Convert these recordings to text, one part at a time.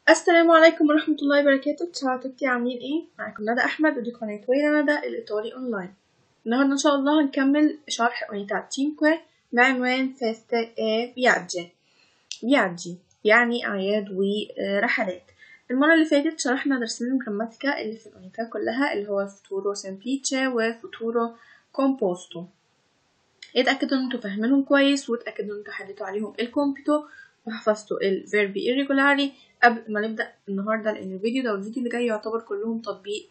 السلام عليكم ورحمة الله وبركاته تشاو تبتي عاملين ايه؟ معاكم ندى أحمد ودي قناة ويلا ندى الإيطالي أونلاين النهاردة إن شاء الله هنكمل شرح أونيتا 5 بعنوان فيستا اي فياجي فياجي يعني أعياد ورحلات المرة اللي فاتت شرحنا درسين الجراماتيكا اللي في الأونيتا كلها اللي هو فوتورو سمبليتشي وفوتورو كومبوستو اتأكدوا ان انتوا فاهمينهم كويس واتأكدوا ان انتوا حليتوا عليهم الكومبيتو وحفظتوا الفيربي irregolari قبل ما نبدأ النهاردة لأن الفيديو ده والفيديو اللي جاي يعتبر كلهم تطبيق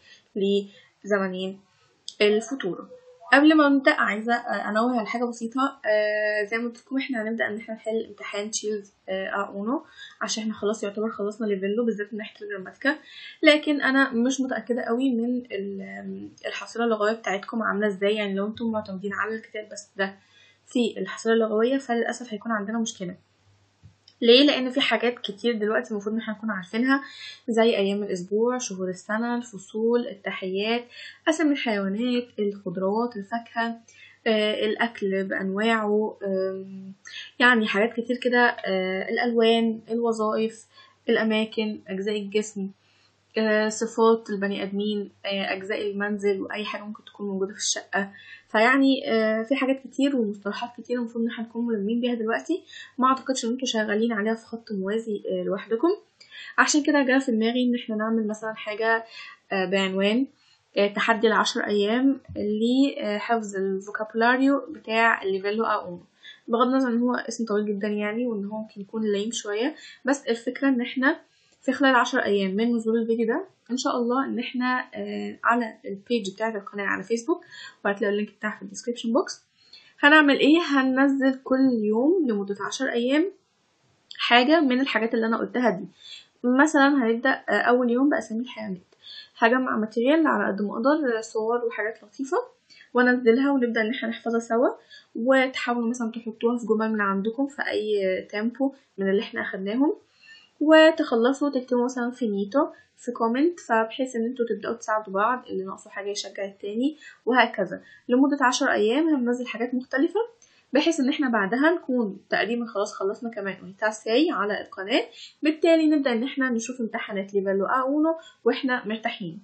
لزمانين الفوتورو قبل ما نبدأ عايزة أنوه على حاجة بسيطة آه زي ما قلت لكم احنا هنبدأ إن احنا نحل امتحان تشيلز آه أونو عشان احنا خلاص يعتبر خلصنا ليفلو بالذات من ناحية الجراماتيكا لكن أنا مش متأكدة قوي من الحصيلة اللغوية بتاعتكم عاملة ازاي يعني لو انتم معتمدين على الكتاب بس ده في الحصيلة اللغوية فللأسف هيكون عندنا مشكلة ليه لان في حاجات كتير دلوقتي المفروض ان احنا نكون عارفينها زي ايام الاسبوع شهور السنه الفصول التحيات اسامي الحيوانات الخضروات الفاكهه آه، الاكل بانواعه آم، يعني حاجات كتير كده آه، الالوان الوظائف الاماكن اجزاء الجسم آه، صفات البني ادمين آه، اجزاء المنزل واي حاجه ممكن تكون موجوده في الشقه فيعني آه، في حاجات كتير ومصطلحات كتير المفروض ان احنا نكون ملمين بيها دلوقتي ما اعتقدش ان انتوا شغالين عليها في خط موازي آه، لوحدكم عشان كده جه في دماغي ان احنا نعمل مثلا حاجه آه، بعنوان آه، تحدي العشر ايام لحفظ الفوكابولاريو بتاع الليفيلو او بغض النظر ان هو اسم طويل جدا يعني وان هو ممكن يكون ليم شويه بس الفكره ان احنا في خلال عشر أيام من نزول الفيديو ده إن شاء الله إن إحنا آه على البيج بتاعة القناة على فيسبوك وهتلاقوا اللينك بتاعها في الديسكريبشن بوكس هنعمل إيه هننزل كل يوم لمدة عشر أيام حاجة من الحاجات اللي أنا قلتها دي مثلا هنبدأ آه أول يوم بأسامي الحيوانات هجمع ماتيريال على قد ما أقدر صور وحاجات لطيفة وانزلها ونبدا ان احنا نحفظها سوا وتحاولوا مثلا تحطوها في جمل من عندكم في اي تيمبو من اللي احنا اخدناهم وتخلصوا تكتبوا مثلا في نيتو في كومنت فبحيث ان انتوا تبدأوا تساعدوا بعض اللي ناقصه حاجة يشجع التاني وهكذا لمدة عشر ايام هننزل حاجات مختلفة بحيث ان احنا بعدها نكون تقريبا خلاص خلصنا كمان اونيتا ساي على القناة بالتالي نبدأ ان احنا نشوف امتحانات ليفلو اونو واحنا مرتاحين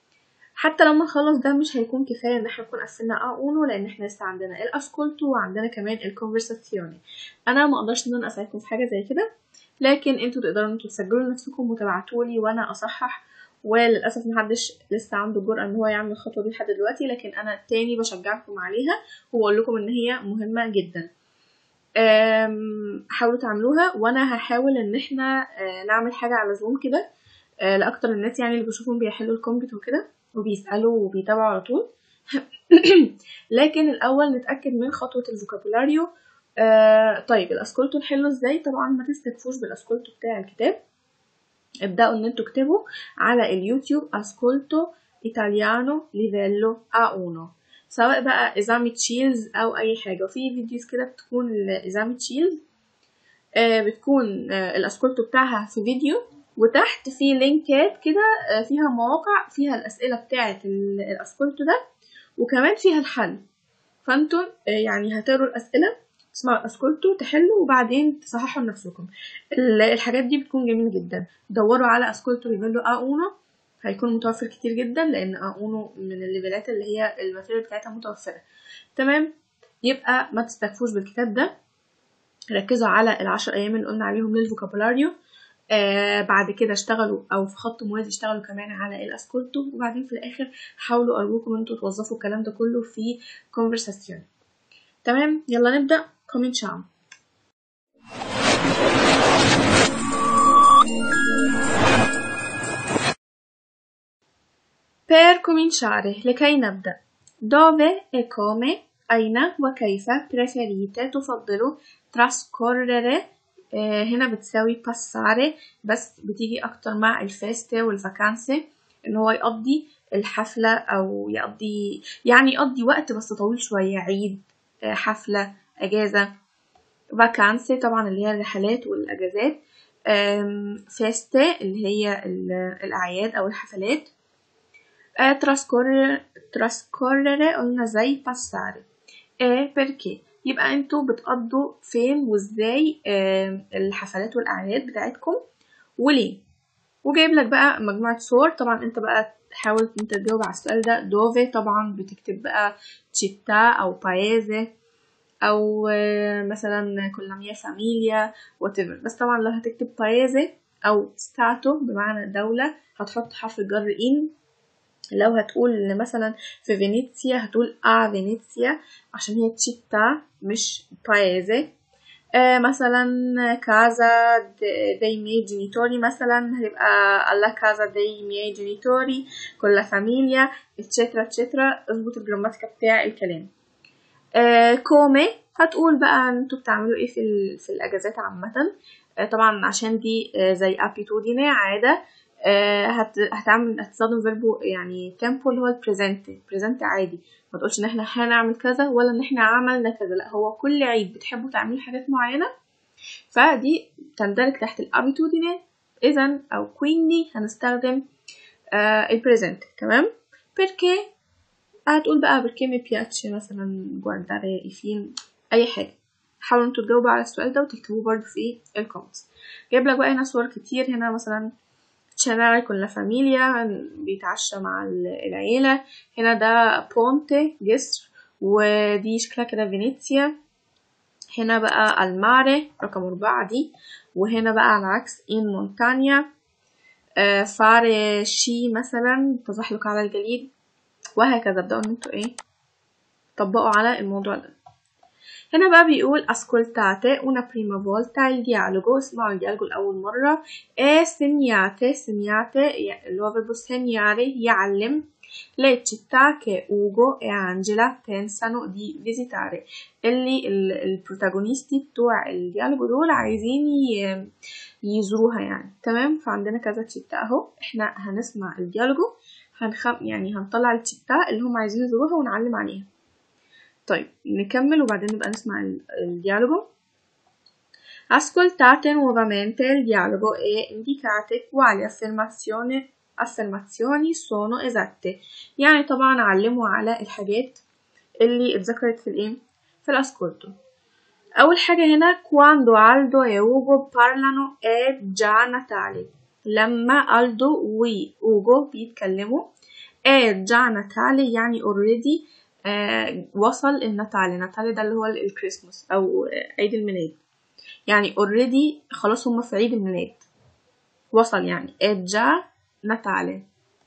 حتى لما نخلص ده مش هيكون كفاية ان احنا نكون قفلنا ا اونو لان احنا لسه عندنا الاسكولتو وعندنا كمان الكونفرساتيوني انا ما اقدرش ان انا اساعدكم في حاجة زي كده لكن انتوا تقدروا انتوا تسجلوا لنفسكم وتبعتولي وانا اصحح وللاسف محدش لسه عنده الجرأة ان هو يعمل الخطوة دي لحد دلوقتي لكن انا تاني بشجعكم عليها وبقول لكم ان هي مهمة جدا أم، حاولوا تعملوها وانا هحاول ان احنا آه، نعمل حاجة على زوم كده آه، لاكتر الناس يعني اللي بشوفهم بيحلوا الكومبيت وكده وبيسألوا وبيتابعوا على طول لكن الاول نتأكد من خطوة الفوكابولاريو آه طيب الاسكولتو نحله ازاي طبعا ما تستكفوش بالاسكولتو بتاع الكتاب ابدأوا ان انتوا اكتبوا على اليوتيوب اسكولتو ايطاليانو ليفيلو A1 سواء بقى ازامي تشيلز او اي حاجة وفي فيديوز كده بتكون لازامي تشيلز آه بتكون آه الاسكولتو بتاعها في فيديو وتحت في لينكات كده آه فيها مواقع فيها الاسئلة بتاعة ال- الاسكولتو ده وكمان فيها الحل فانتوا آه يعني هتقروا الاسئلة تسمعوا الاسكولتو تحلوا وبعدين تصححوا لنفسكم ال- الحاجات دي بتكون جميل جدا دوروا على اسكولتو ليفيلو ا اونو هيكون متوفر كتير جدا لان ا اونو من الليفلات اللي هي الماتيريال بتاعتها متوفرة تمام يبقى ما تستكفوش بالكتاب ده ركزوا على العشر ايام اللي قلنا عليهم للفوكابولاريو آه بعد كده اشتغلوا او في خط موازي اشتغلوا كمان على الاسكولتو وبعدين في الاخر حاولوا ارجوكم انتوا توظفوا الكلام ده كله في conversation تمام يلا نبدأ cominciamo Per cominciare لكي نبدأ dove e come أين وكيف preferite تفضلوا trascorrere آه، هنا بتساوي passare بس بتيجي أكتر مع الفيستة والفاكانسي إن هو يقضي الحفلة أو يقضي يعني يقضي وقت بس طويل شوية عيد آه، حفلة أجازة فاكانسي طبعا اللي هي الرحلات والأجازات فيستة اللي هي ال- الأعياد أو الحفلات eh, trascorrere, trascorrere قلنا زي passare e perché يبقى انتوا بتقضوا فين وازاي آه، الحفلات والأعياد بتاعتكم وليه وجايب لك بقى مجموعة صور طبعا انت بقى تحاول انت تجاوب على السؤال ده دوفي طبعا بتكتب بقى تشيتا او بايزي او آه، مثلا كل مية فاميليا whatever بس طبعا لو هتكتب بايزي او ستاتو بمعنى دولة هتحط حرف الجر ان لو هتقول مثلا في فينيسيا هتقول ا فينيسيا عشان هي تشيتا مش بايزي آه مثلا كازا دي مي جينيتوري مثلا هتبقى alla casa dei miei genitori con la famiglia اتشترا اتشترا اظبط الجراماتيكا بتاع الكلام آه كومي هتقول بقى انتوا بتعملوا ايه في, ال- في الاجازات عامة آه طبعا عشان دي آه زي ابيتوديني عادة آه هت هتعمل هتستخدم فيربو يعني تيمبو اللي هو البريزنت بريزنت عادي ما تقولش ان احنا هنعمل كذا ولا ان احنا عملنا كذا لا هو كل عيد بتحبوا تعملوا حاجات معينة فدي تندرج تحت الابيتوديني اذا او كويندي هنستخدم آه البريزنت تمام بيركي هتقول بقى perché mi piace مثلا guardare i film اي حاجه حاولوا انتوا تجاوبوا على السؤال ده وتكتبوه برضه في الكومنتس جايب لك بقى هنا صور كتير هنا مثلا cenare con la famiglia بيتعشى مع ال- العيلة هنا ده بونتي جسر ودي شكلها كده فينيسيا هنا بقى الماري رقم أربعة دي وهنا بقى على العكس in montagna آه، fare شي مثلا تزحلق على الجليد وهكذا ابدأوا ان انتوا ايه طبقوا على الموضوع ده هنا بقى بيقول ascoltate una prima volta il dialogo اسمعوا الديالوجو لأول مرة e segnate segnate ي- اللي هو فيربو segnare يعلم le città che Ugo e Angela pensano di visitare اللي ال- البروتاغونيستي بتوع الديالوجو دول عايزين ي- يزوروها يعني تمام فعندنا كذا تشيتا اهو احنا هنسمع الديالوجو هنخم يعني هنطلع التشيتا اللي هم عايزين يزوروها ونعلم عليها طيب نكمل وبعدين نبقى نسمع ال- الديالوجو Ascoltate nuovamente il dialogo e indicate quali affermazioni, affermazioni sono esatte يعني طبعا علموا على الحاجات اللي اتذكرت في الايه في الاسcolto أول حاجة هنا quando Aldo e Ugo parlano è già Natale لما ألدو وأوجو بيتكلموا è già Natale يعني already آه وصل الناتالي ناتالي ده اللي هو ال- الكريسماس أو آه، عيد الميلاد يعني already خلاص هما في عيد الميلاد وصل يعني è già Natale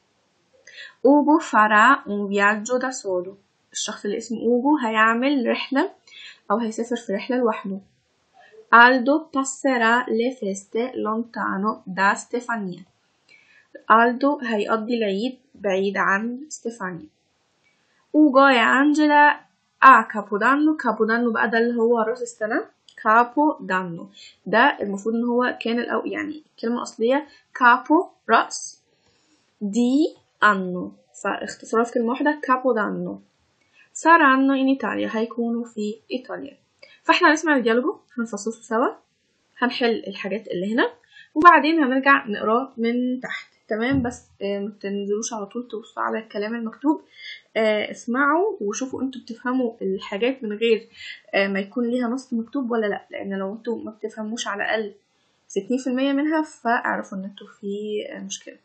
Ugo farà un viaggio da solo الشخص اللي اسمه أوجو هيعمل رحلة أو هيسافر في رحلة لوحده Aldo passerà le feste lontano da Stefania ألدو هيقضي العيد بعيد عن ستيفانيا أوجو يا أنجلا a Capodanno Capodanno بقى ده اللي هو رأس السنة كابو دانو ده المفروض ان هو كان الأو يعني الكلمة الأصلية كابو رأس دي أنو فاختصارها في كلمة واحدة كابو دانو saranno in Italia هيكونوا في إيطاليا فاحنا هنسمع الديالوجو هنفصصه سوا هنحل الحاجات اللي هنا وبعدين هنرجع نقراه من تحت تمام بس آه، ما تنزلوش على طول تبصوا على الكلام المكتوب آه، اسمعوا وشوفوا انتوا بتفهموا الحاجات من غير آه، ما يكون ليها نص مكتوب ولا لا لان لو انتوا ما بتفهموش على الاقل 60% منها فاعرفوا ان انتوا في آه، مشكلة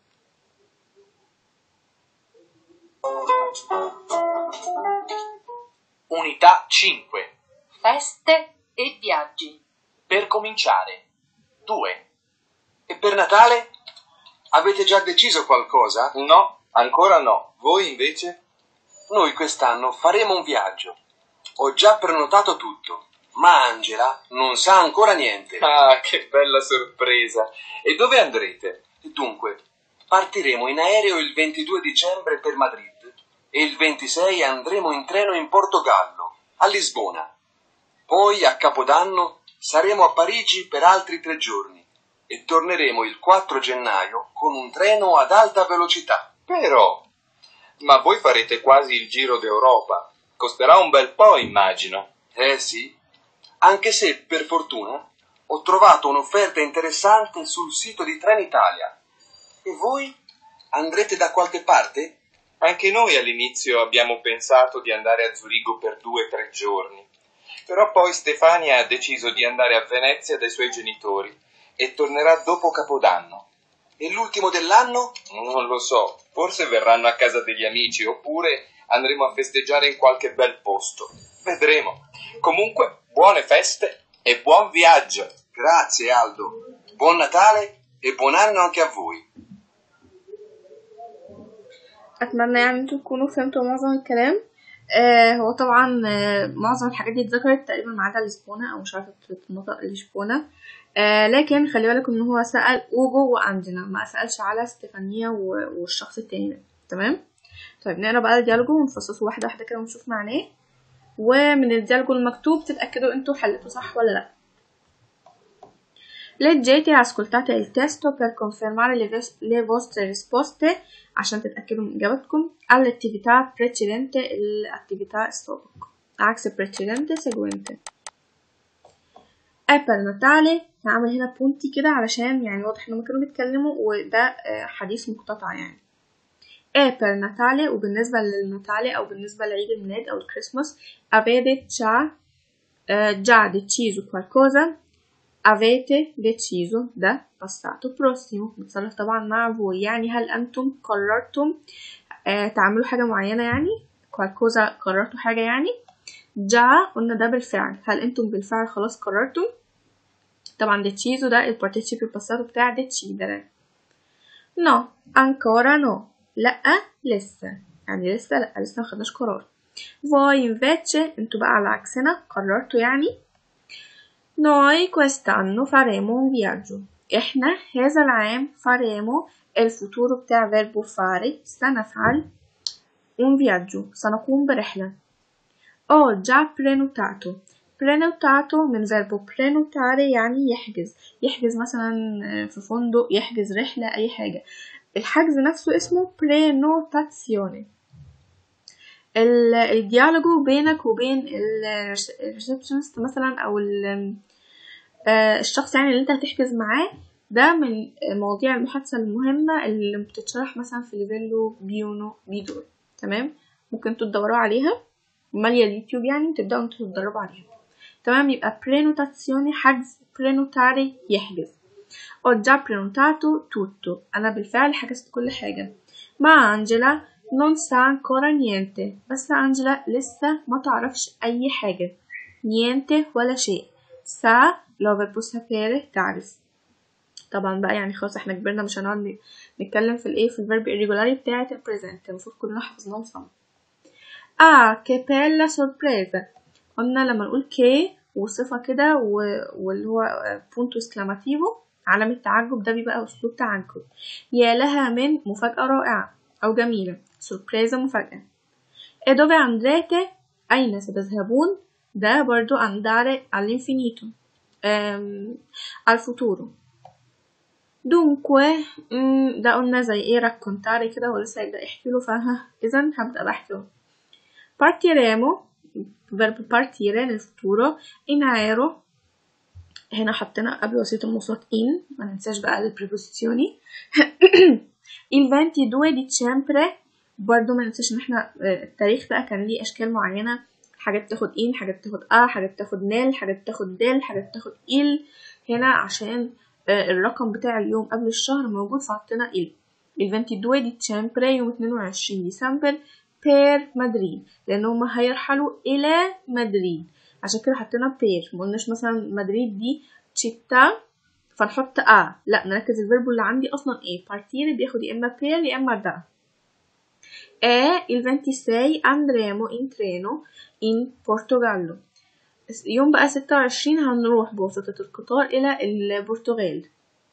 Unità 5. Feste e viaggi. Per cominciare. 2. E per Natale? Avete già deciso qualcosa? No, ancora no. Voi invece? Noi quest'anno faremo un viaggio. Ho già prenotato tutto, ma Angela non sa ancora niente. Ah, che bella sorpresa. E dove andrete? Dunque, partiremo in aereo il 22 dicembre per Madrid e il 26 andremo in treno in Portogallo, a Lisbona. Poi a Capodanno saremo a Parigi per altri tre giorni e torneremo il 4 gennaio con un treno ad alta velocità. Però. Ma voi farete quasi il giro d'Europa. Costerà un bel po', immagino. Eh sì, anche se per fortuna ho trovato un'offerta interessante sul sito di Trenitalia. E voi? Andrete da qualche parte? Anche noi all'inizio abbiamo pensato di andare a Zurigo per due o tre giorni. Però poi Stefania ha deciso di andare a Venezia dai suoi genitori e tornerà dopo Capodanno. E l'ultimo dell'anno? Non lo so, forse verranno a casa degli amici oppure andremo a festeggiare in qualche bel posto. Vedremo. Comunque, buone feste e buon viaggio. Grazie Aldo. Buon Natale e buon anno anche a voi. اتمنى يعني انتوا تكونوا فهمتوا معظم الكلام آه هو طبعا آه معظم الحاجات دي اتذكرت تقريبا ما عدا لشبونة او مش عارفه تتنطق لشبونة آه لكن خلي بالكم ان هو سأل اوجو واندينا ما سألش على ستيفانيا و- والشخص التاني ده تمام طيب نقرا بقى الديالوجو ونفصصه واحده واحده كده ونشوف معناه ومن الديالوجو المكتوب تتأكدوا انتوا حلتوا صح ولا لا Leggete e ascoltate il testo per confermare le, ves- le vostre risposte عشان تتأكدوا من إجابتكم all'attività precedente الاتtività السابق عكس precedente seguente è per Natale هعمل هنا بونتي كده علشان يعني واضح انهم كانوا بيتكلموا وده آه، حديث مقتطع يعني è per Natale وبالنسبة للناتالي أو بالنسبة لعيد الميلاد أو الكريسماس avete già eh, già deciso qualcosa avete deciso ده passato prossimo بنتصرف طبعا مع voi يعني هل أنتم قررتم آه تعملوا حاجة معينة يعني qualcosa قررتوا حاجة يعني già قلنا ده بالفعل هل أنتم بالفعل خلاص قررتم طبعا deciso ده ال participio passato بتاع decidere no ancora no لأ لسه يعني لسه لأ لسه مخدناش قرار voi invece انتوا بقى على عكسنا قررتوا يعني Noi quest'anno faremo un viaggio. احنا هذا العام faremo الفوتورو بتاع فيربو fare سنفعل un viaggio سنقوم برحلة. Ho già prenotato. prenotato من فيربو prenotare يعني يحجز يحجز مثلا في فندق يحجز رحلة أي حاجة الحجز نفسه اسمه prenotazione ال- الديالوجو بينك وبين الريسبشنست مثلا او ال- آه، الشخص يعني اللي انت هتحجز معاه ده من مواضيع المحادثة المهمة اللي بتتشرح مثلا في ليفيلو بيونو بيدور تمام ممكن انتوا تدوروا عليها مالية اليوتيوب يعني وتبدأوا انتوا تتدربوا عليها تمام يبقى prenotazione حجز prenotare يحجز ho già prenotato tutto أنا بالفعل حجزت كل حاجة مع أنجلا non sa ancora niente بس أنجلا لسه ما تعرفش أي حاجة niente ولا شيء sa لو verbo sapere تعرف طبعا بقى يعني خلاص احنا كبرنا مش هنقعد ن- نتكلم في الايه في الفيرب irregolari بتاعة البريزنت المفروض كلنا حفظناهم صم اه che bella sorpresa قلنا لما نقول كي وصفة كده و- واللي هو بونتو اسكلاماتيفو علامة تعجب ده بيبقى أسلوب تعجب يا لها من مفاجأة رائعة أو جميلة سوربريزا مفاجأة e dove andrete أين ستذهبون ده برضو andare all'infinito um, al futuro dunque mm, ده قلنا زي ايه raccontare كده هو لسه هيبدأ يحكي له فها إذا هبدأ بحكي له partiremo verbo partire nel futuro in aereo هنا حطينا قبل وسيلة المواصلات in ما ننساش بقى البريبوزيسيوني il 22 dicembre برضو ما ننساش ان احنا آه، التاريخ بقى كان ليه اشكال معينة حاجات تاخد in حاجات تاخد ا حاجات تاخد نال حاجات تاخد دال حاجات تاخد il هنا عشان آه، الرقم بتاع اليوم قبل الشهر موجود فحطينا il il 22 dicembre يوم 22 ديسمبر بير مدريد لان هما هيرحلوا الى مدريد عشان كده حطينا بير ما قلناش مثلا مدريد دي تشيتا فنحط ا لا نركز الفيربو اللي عندي اصلا ايه بارتيري بياخد يا اما بير يا اما دا e il 26 andremo in treno in Portogallo يوم بقى 26 هنروح بواسطة القطار إلى البرتغال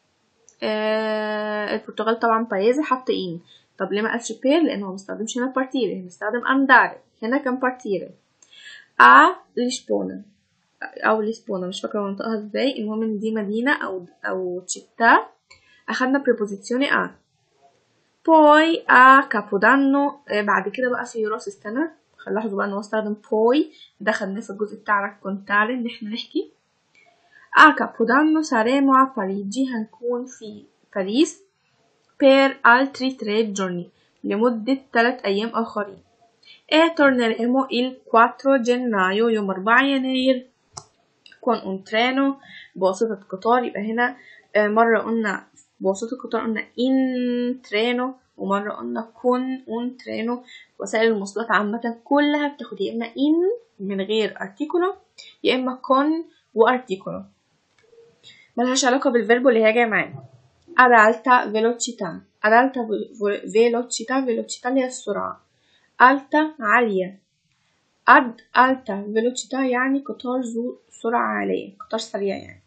آه البرتغال طبعا بايزي حط إين طب ليه ما قالش بير لأنه هو مستخدمش هنا بارتيري مستخدم أنداري هنا كان بارتيري a لشبونة أو لشبونة مش فاكرة منطقها ازاي المهم إن دي مدينة أو أو تشيتا أخدنا preposizione a poi a capodanno آه، بعد كده بقى في راس السنة لاحظوا بقى ان هو استخدم poi ده خدناه في الجزء بتاع رaccontare ان احنا نحكي a capodanno saremo a Parigi هنكون في باريس per altri tre giorni لمدة ثلاث أيام آخرين e torneremo il 4 gennaio يوم 4 يناير con un treno بواسطة قطار يبقى هنا آه، مرة قلنا بواسطة القطار قلنا إن ترينو ومرة قلنا كون اون ترينو وسائل المواصلات عامة كلها بتاخد يا إما إن من غير أرتيكولو يا إما كون وأرتيكولو ملهاش علاقة بالفيربو اللي هي معانا ad alta velocità ad alta ve- velocità velocità اللي هي السرعة alta عالية ad alta velocità يعني قطار ذو سرعة عالية قطار سريع يعني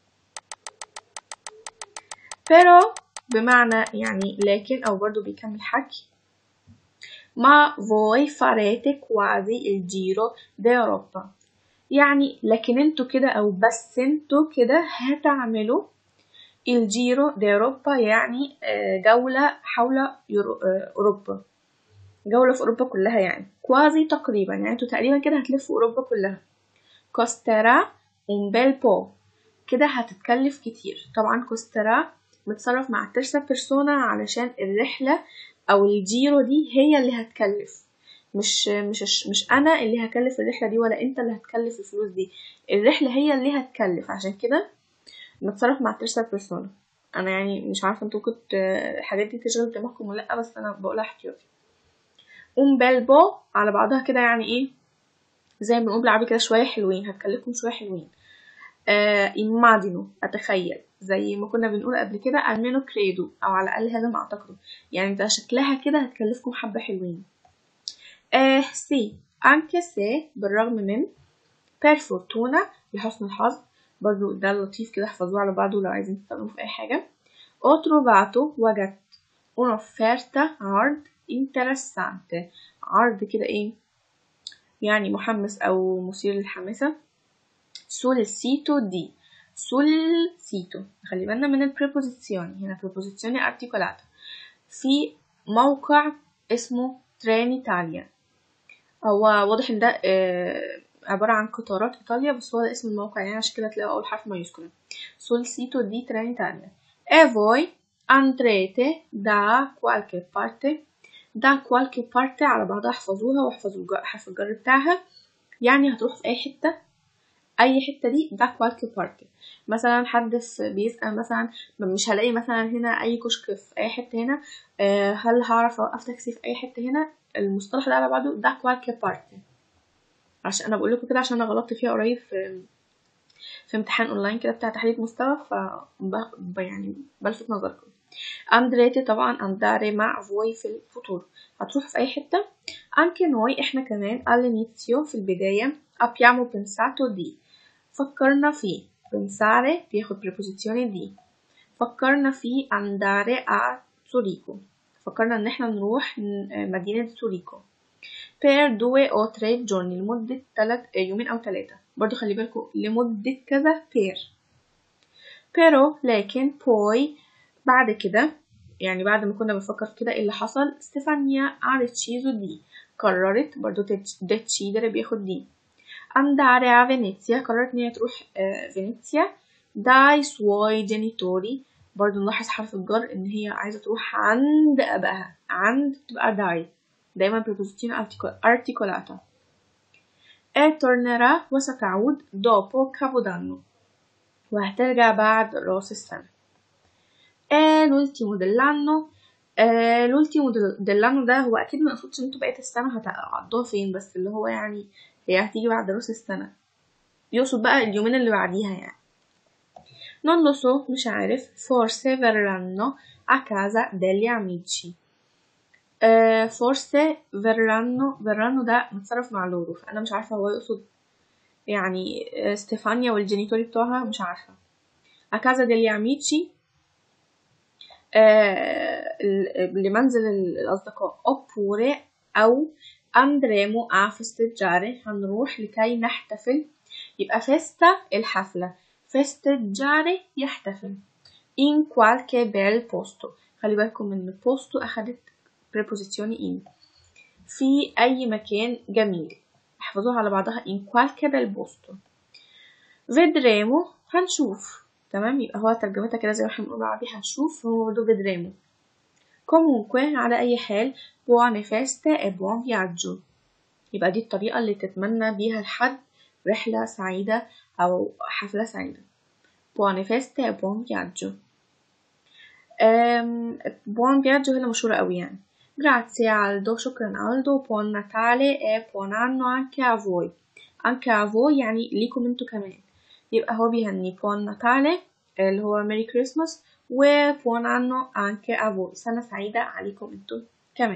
pero بمعنى يعني لكن أو برضو بيكمل حكي ما voi farete quasi il giro d'Europa يعني لكن انتوا كده أو بس انتوا كده هتعملوا الجيرو d'Europa يعني آه، جولة حول يورو- آه، أوروبا جولة في أوروبا كلها يعني كوازي تقريبا يعني انتوا تقريبا كده هتلفوا أوروبا كلها كوسترا un bel po كده هتتكلف كتير طبعا كوسترا متصرف مع الترسا بيرسونا علشان الرحلة أو الجيرو دي هي اللي هتكلف مش مش مش أنا اللي هكلف الرحلة دي ولا أنت اللي هتكلف الفلوس دي الرحلة هي اللي هتكلف عشان كده متصرف مع الترسا بيرسونا أنا يعني مش عارفة انتوا كنت الحاجات دي تشغل دماغكم ولا لأ بس أنا بقولها احتياطي un bel po على بعضها كده يعني ايه زي ما بنقول بالعربي كده شوية حلوين هتكلفكم شوية حلوين آه immagino أتخيل زي ما كنا بنقول قبل كده almeno credo أو على الأقل هذا ما أعتقده يعني ده شكلها كده هتكلفكم حبة حلوين آه سي anche se بالرغم من per fortuna لحسن الحظ برضو ده لطيف كده احفظوه على بعضه لو عايزين تستخدموه في أي حاجة ho trovato وجدت un'offerta عرض interessante عرض كده ايه يعني محمس أو مثير للحماسة sul sito di sul sito خلي بالنا من البريبوزيسيوني هنا preposizione articolata في موقع اسمه ترين إيطاليا هو واضح ان ده آه، عبارة عن قطارات إيطاليا بس هو ده اسم الموقع يعني عشان كده تلاقوا أول حرف مايوسكولا sul sito di Trenitalia e voi andrete da qualche parte da qualche parte على بعضها احفظوها واحفظوا الج- حرف الجر بتاعها يعني هتروح في أي حتة اي حته دي ده كوالكي بارتي مثلا حد في- بيسال مثلا مش هلاقي مثلا هنا اي كشك في اي حته هنا آه، هل هعرف اوقف تاكسي في اي حته هنا المصطلح ده على بعضه ده كوالكي بارتي عشان انا بقول لكم كده عشان انا غلطت فيها قريب في في امتحان اونلاين كده بتاع تحديد مستوى ف ب- ب- يعني بلفت نظركم اندريتي طبعا انداري مع فوي في الفطور هتروح في اي حته anche noi احنا كمان all'inizio في البدايه abbiamo pensato di فكرنا في pensare بياخد preposizione di فكرنا في andare a Zurigo فكرنا ان احنا نروح ن- مدينة زوريكو per due o tre giorni لمدة تلات يومين أو تلاتة برضو خلي بالكم لمدة كذا per pero لكن poi بعد كده يعني بعد ما كنا بنفكر في كده ايه اللي حصل ستيفانيا ha deciso di قررت برضو decidere بياخد دي andare a Venezia قررت ان هي تروح آه، فينيسيا dai suoi genitori برضو نلاحظ حرف الجر ان هي عايزة تروح عند ابائها عند تبقى dai دايما preposizione artico- articolata e tornerà وستعود dopo Capodanno وهترجع بعد راس السنة e l'ultimo dell'anno آه l'ultimo del- dell'anno ده هو أكيد ما يقصدش إن انتوا بقية السنة هتقضوها فين بس اللي هو يعني هي هتيجي بعد راس السنة يقصد بقى اليومين اللي بعديها يعني non lo so مش عارف forse verranno a casa degli amici آه forse verranno verranno ده متصرف مع لورو فأنا مش عارفة هو يقصد يعني آه، ستيفانيا والجينيتوري بتوعها مش عارفة a casa degli amici آه، ال- لمنزل ال- الأصدقاء oppure أو andremo a festeggiare هنروح لكي نحتفل يبقى فيستا الحفلة festeggiare يحتفل in qualche bel posto خلي بالكم من posto أخدت preposizione in في أي مكان جميل احفظوها على بعضها in qualche bel posto vedremo هنشوف تمام يبقى هو ترجمتها كده زي ما احنا بنقول بالعربي هنشوف هو برضه vedremo comunque على أي حال buone feste e buon viaggio يبقى دي الطريقة اللي تتمنى بيها لحد رحلة سعيدة أو حفلة سعيدة buone feste e buon viaggio أم، buon viaggio هنا مشهورة قوي يعني grazie Aldo شكرا Aldo buon Natale e buon anno anche a voi anche a voi يعني ليكم انتوا كمان يبقى هو بيهني buon Natale اللي هو ميري كريسماس و buon anno anche a voi سنة سعيدة عليكم انتوا كمان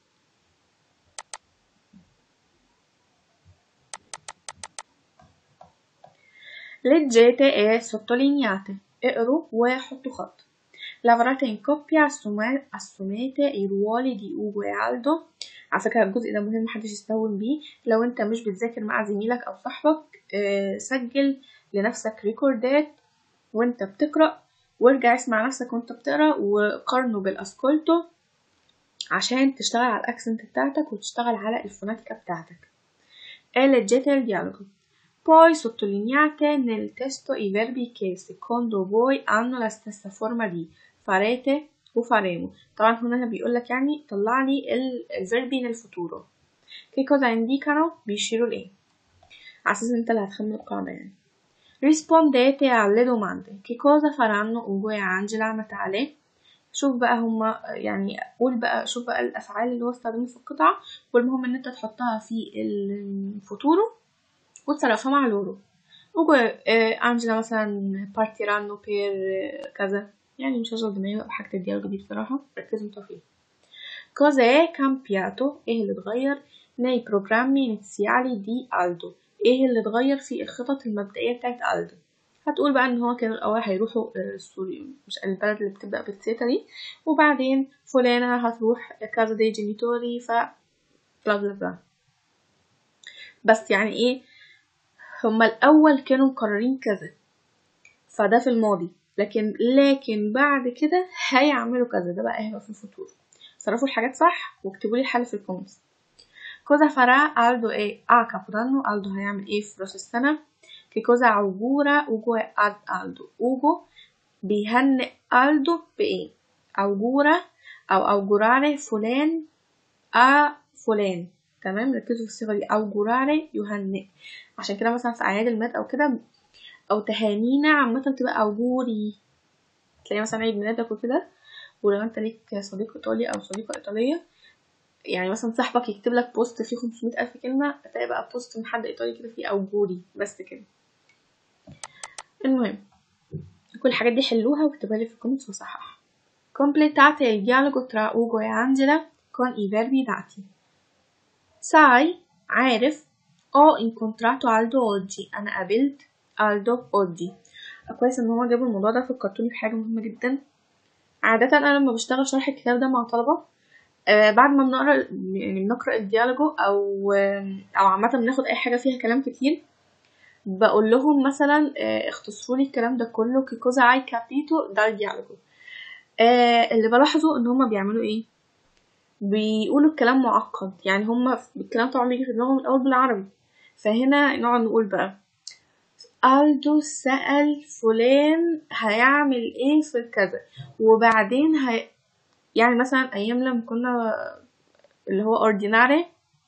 Leggete e sottolineate اقروا وحطوا خط Lavorate in coppia, assume- assumete i ruoli di Ugo e Aldo على فكرة الجزء ده مهم محدش يستهون بيه لو انت مش بتذاكر مع زميلك او صاحبك آه، سجل لنفسك ريكوردات وانت بتقرأ وارجع اسمع نفسك وانت بتقرأ وقارنه بالاسكولتو عشان تشتغل على الاكسنت بتاعتك وتشتغل على الفوناتيكا بتاعتك e leggete il dialogo poi sottolineate nel testo i verbi che secondo voi hanno la stessa forma di farete و faremo طبعا هنا بيقول لك يعني طلع لي ال- الفيربي nel futuro che cosa indicano بيشيروا لايه على اساس ان انت اللي هتخمن القاعدة يعني rispondete alle domande che cosa faranno Ugo e Angela a Natale شوف بقى هما يعني قول بقى شوف بقى الافعال اللي هو استخدمها في القطعة والمهم ان انت تحطها في الفوتورو وتصرفها مع لورو Ugo e Angela مثلا partiranno per كذا يعني مش هشغل دماغي بقى بحاجة الديالوج دي بصراحة ركزوا انتوا فيها Cosa è cambiato ايه اللي اتغير nei programmi iniziali di Aldo ايه اللي اتغير في الخطط المبدئية بتاعت ألدو هتقول بقى ان هو كانوا الاول هيروحوا آه، سوري مش البلد اللي بتبدأ بالثيتا دي وبعدين فلانة هتروح كازا دي جينيتوري ف بلا بلا بلا بس يعني ايه هما الأول كانوا مقررين كذا فده في الماضي لكن لكن بعد كده هيعملوا كذا ده بقى هيبقى في الفطور صرفوا الحاجات صح واكتبوا لي الحل في الكومنتس Cosa farà Aldo e a Capodanno Aldo هيعمل ايه في راس السنة che cosa augura Ugo e ad Aldo Ugo بيهنئ ألدو بإيه augura أو augurare فلان a فلان تمام ركزوا في الصيغة دي augurare يهنئ عشان كده مثلا في أعياد الميلاد أو كده أو تهانينا عامة تبقى أوجوري تلاقي مثلا عيد ميلادك وكده ولو انت ليك صديق إيطالي أو صديقة إيطالية يعني مثلا صاحبك يكتب لك بوست فيه 500 ألف كلمة تلاقي بقى بوست من حد إيطالي كده فيه أوجوري بس كده المهم كل الحاجات دي حلوها واكتبها لي في الكومنتس وصححها completate il dialogo tra Ugo e Angela con i verbi dati sai عارف ho incontrato Aldo oggi أنا قابلت Aldo oggi كويس ان هما جابوا الموضوع ده في الكرتون في حاجة مهمة جدا عادة أنا لما بشتغل شرح الكتاب ده مع طلبة آه بعد ما بنقرا يعني بنقرا الديالوجو او آه او عامه بناخد اي حاجه فيها كلام كتير بقول لهم مثلا آه اختصروا لي الكلام ده كله كي كوزا اي كابيتو ده الديالوجو آه اللي بلاحظه ان هما بيعملوا ايه بيقولوا الكلام معقد يعني هما الكلام طبعا بيجي في دماغهم الاول بالعربي فهنا نقعد نقول بقى ألدو سأل فلان هيعمل ايه في كذا وبعدين هي يعني مثلا أيام لما كنا اللي هو اورديناري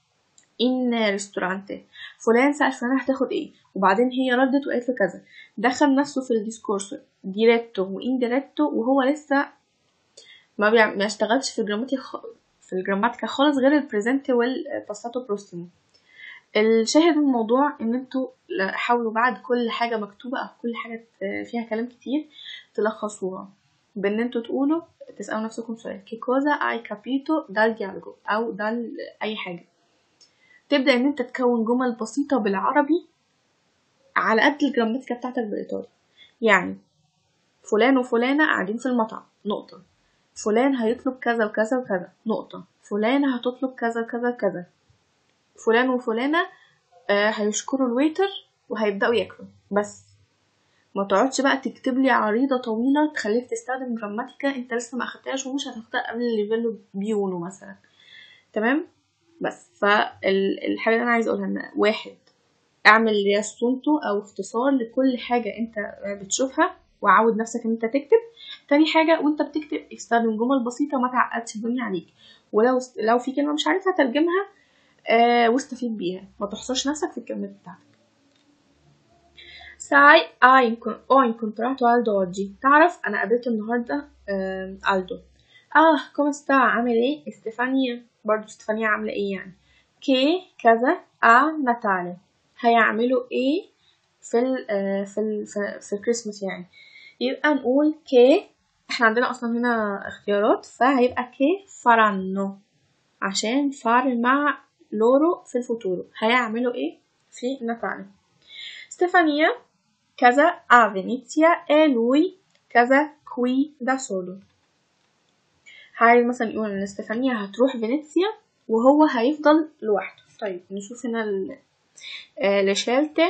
ان ريستورانتي فلان سأل فلان هتاخد ايه وبعدين هي ردت وقالت له كذا دخل نفسه في الديسكورس ديريكتو وانديريكتو وهو لسه ما بيع... ما اشتغلش في الجراماتيك خ... في الجراماتيكا خالص غير البريزنت والباساتو بروستيمو الشاهد من الموضوع ان انتوا حاولوا بعد كل حاجه مكتوبه او كل حاجه فيها كلام كتير تلخصوها بان انتوا تقولوا تسالوا نفسكم سؤال كي كوزا اي كابيتو دال ديالوجو او دال اي حاجه تبدا ان انت تكون جمل بسيطه بالعربي على قد الجراماتيكا بتاعتك بالايطالي يعني فلان وفلانه قاعدين في المطعم نقطه فلان هيطلب كذا وكذا وكذا نقطه فلانه هتطلب كذا وكذا وكذا فلان وفلانة آه هيشكروا الويتر وهيبدأوا ياكلوا بس ما تقعدش بقى تكتب لي عريضة طويلة تخليك تستخدم جراماتيكا انت لسه ما اخدتهاش ومش هتاخدها قبل الليفل بيونو مثلا تمام بس فالحاجة اللي انا عايزة اقولها ان واحد اعمل رياسونتو او اختصار لكل حاجة انت بتشوفها وعود نفسك ان انت تكتب تاني حاجة وانت بتكتب استخدم جمل بسيطة ما تعقدش الدنيا عليك ولو لو في كلمة مش عارفها ترجمها آه واستفيد بيها ما تحصرش نفسك في الكلمات بتاعتك Sai, hai incon- ho incontrato Aldo oggi. تعرف أنا قابلت النهاردة آم، ألدو. آه كوم ستا عامل إيه؟ استفانيا برضو استفانيا عاملة إيه يعني؟ كي كذا a ناتالي هيعملوا إيه في ال آه، في ال في, في الكريسماس يعني يبقى نقول كي احنا عندنا أصلا هنا اختيارات فهيبقى كي فرانو عشان فار مع لورو في الفوتورو هيعملوا إيه في ناتالي Stefania casa a Venezia e lui casa qui da solo عايز مثلا يقول ان استفانيا هتروح فينيسيا وهو هيفضل لوحده طيب نشوف هنا ال- آه، le scelte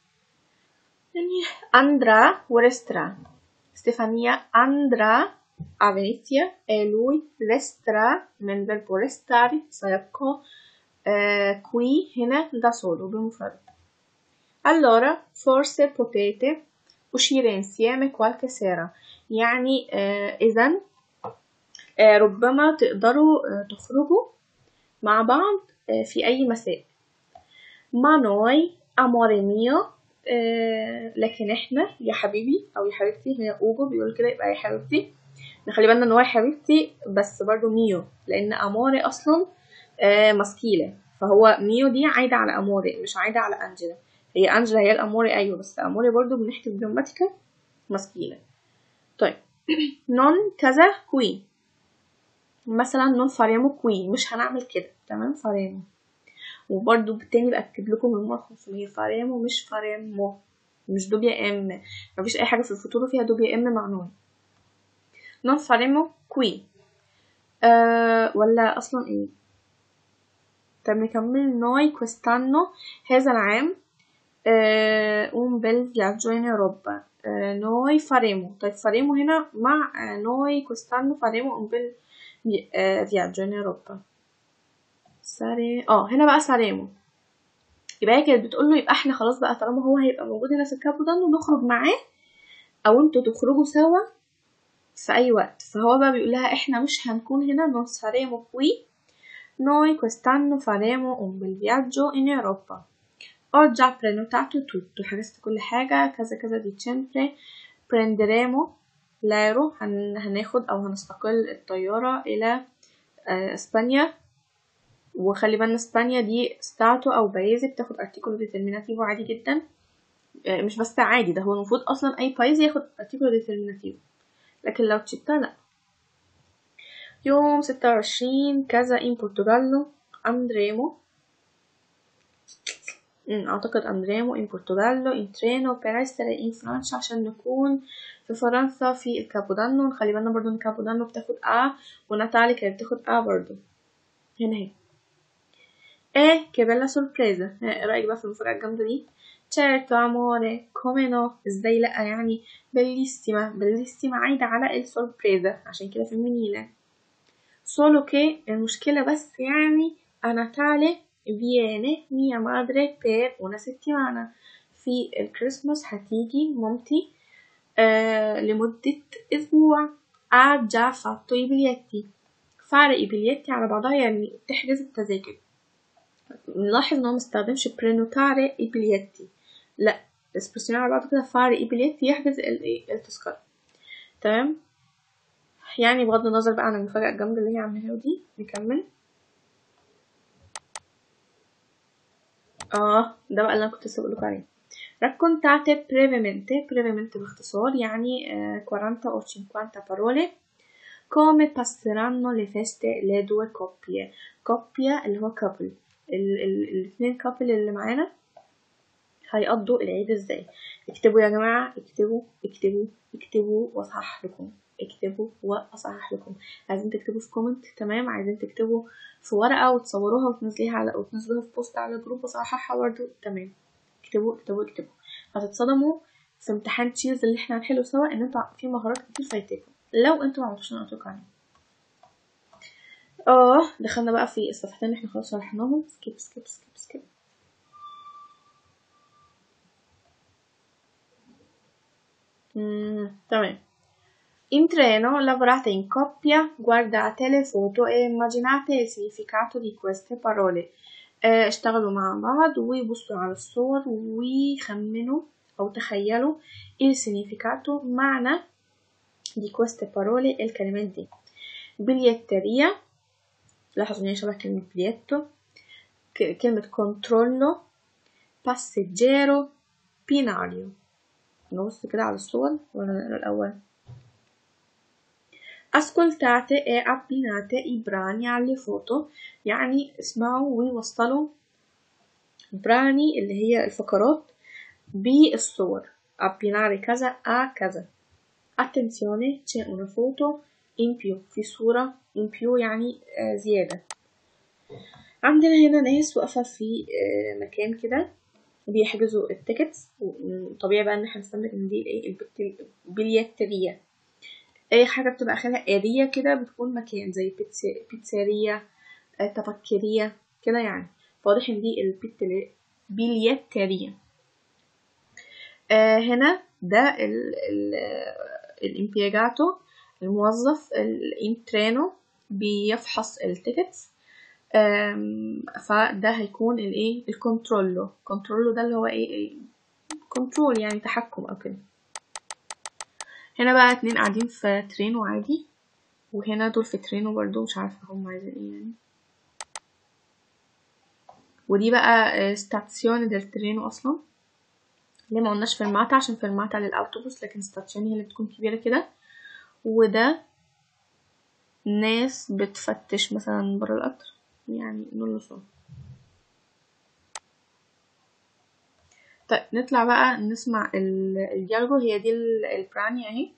يعني andrà ورسترا Stefania andrà a Venezia e lui resterà من verbo restare سيبقى آه، qui هنا da solo بمفرد Allora, forse potete uscire insieme qualche sera. يعني آه إذا آه ربما تقدروا آه تخرجوا مع بعض آه في أي مساء. Ma noi, amore mio, آه لكن احنا يا حبيبي أو يا حبيبتي هي أوجو بيقول كده يبقى يا حبيبتي. نخلي بالنا إن هو يا حبيبتي بس برضو ميو لأن أموري أصلا آه ماسكيلة فهو ميو دي عايدة على أموري مش عايدة على أنجلا. هي انجلا هي الاموري ايوه بس اموري برضو من ناحيه الجراماتيكا ماسكيلة طيب نون كذا كوي مثلا نون فاريمو كوي مش هنعمل كده تمام فاريمو وبرضو بالتاني بأكد لكم المرة 500 فاريمو مش فاريمو مش دوبيا ام مفيش اي حاجة في الفطور فيها دوبيا ام مع نون نون فاريمو كوي أه ولا اصلا ايه طب نكمل نوي كويستانو هذا العام eh, un bel viaggio in Europa. Eh, noi faremo, طيب faremo هنا مع eh, noi quest'anno faremo un bel vi- eh, viaggio in Europa. ساري اه هنا بقى ساريمو يبقى هي كانت بتقول له يبقى احنا خلاص بقى طالما هو هيبقى موجود هنا في الكابودان ونخرج معاه او انتوا تخرجوا سوا في اي وقت فهو بقى بيقول لها احنا مش هنكون هنا non saremo qui noi quest'anno faremo un bel viaggio in Europa ho già prenotato tutto حجزت كل حاجة كذا كذا دي sempre prenderemo l'aereo هن... هناخد أو هنستقل الطيارة إلى آه، إسبانيا وخلي بالنا إسبانيا دي ستاتو أو بايزي بتاخد articolo determinativo عادي جدا آه، مش بس عادي ده هو المفروض أصلا أي بايز ياخد articolo determinativo لكن لو تشيتا لأ يوم ستة وعشرين كذا in Portogallo andremo أمم، أعتقد أندريمو إن بورتوغالو إن ترينو per essere in فرنسا عشان نكون في فرنسا في الكابودانو نخلي بالنا برضو إن كابودانو بتاخد آ وناتالي كانت بتاخد آ برضو هنا اهي إيه che bella sorpresa إيه رأيك بقى في المفاجأة الجامدة دي certo amore come no ازاي لأ يعني bellissima bellissima عايدة على السوربريزا عشان كده فيمينينا solo che المشكلة بس يعني a Natale viene mia madre per una settimana في الكريسماس هتيجي مامتي آه لمدة أسبوع ha già fatto i biglietti fare i biglietti على بعضها يعني تحجز التذاكر نلاحظ ان هو مستخدمش prenotare i biglietti لا الاسبرسيون على بعض كده fare i biglietti يحجز ال- إيه؟ التذكرة تمام يعني بغض النظر بقى عن المفاجأة الجامدة اللي هي عاملاها له دي نكمل اه ده بقى اللي انا كنت لسه بقولك عليه raccontate brevemente brevemente باختصار يعني آه 40 o 50 parole come passeranno le feste le due coppie coppia اللي هو couple ال- ال- الاثنين couple اللي معانا هيقضوا العيد ازاي اكتبوا يا جماعة اكتبوا اكتبوا اكتبوا واصحح لكم اكتبوا واصحح لكم عايزين تكتبوا في كومنت تمام عايزين تكتبوا في ورقة وتصوروها وتنزليها على وتنزلوها في بوست على جروب وصححها برضه تمام اكتبوا اكتبوا اكتبوا هتتصدموا في امتحان تشيز اللي احنا هنحله سوا ان انتوا في مهارات كتير فايتاكم لو انتوا ما عملتوش اللي انا قلتلكوا عليه اه دخلنا بقى في الصفحتين اللي احنا خلاص شرحناهم سكيب سكيب سكيب سكيب مم، تمام In treno lavorate in coppia, guardate le foto e immaginate il significato di queste parole. آه، اشتغلوا مع بعض ويبصوا على الصور ويخمنوا أو تخيلوا il significato معنى di queste parole الكلمات دي biglietteria لاحظوا إن هي شبه كلمة biglietto ك- كلمة controllo passeggero binario نبص كده على الصور ولا نقرا الأول ascoltate e abbinate i brani alle foto يعني اسمعوا ووصلوا براني اللي هي الفقرات بالصور abbinare كذا a كذا attenzione c'è una foto in più في صورة in più يعني آه، زيادة عندنا هنا ناس واقفة في آه، مكان كده بيحجزوا التيكتس طبيعي بقى ان احنا نستنتج ان دي الايه البت- البلياترية اي حاجة بتبقى اخرها ارية كده بتكون مكان زي بيتس- بيتزارية آه، تفكيرية كده يعني فواضح ان دي البيت- البلياترية آه هنا ده ال ال الامبياجاتو الموظف الانترينو بيفحص التيكتس آم، فده هيكون الايه الكنترولو كنترولو ده اللي هو ايه كنترول يعني تحكم او كده هنا بقى اتنين قاعدين في ترينو عادي وهنا دول في ترينو برضو مش عارفة هم عايزين ايه يعني ودي بقى ستاسيون ديل ترينو اصلا ليه ما قلناش فيرماتا عشان فيرماتا للاوتوبوس لكن ستاسيون هي اللي بتكون كبيرة كده وده ناس بتفتش مثلا برا القطر يعني نقول له طيب نطلع بقى نسمع ال- الديالوجو هي دي ال- البراني اهي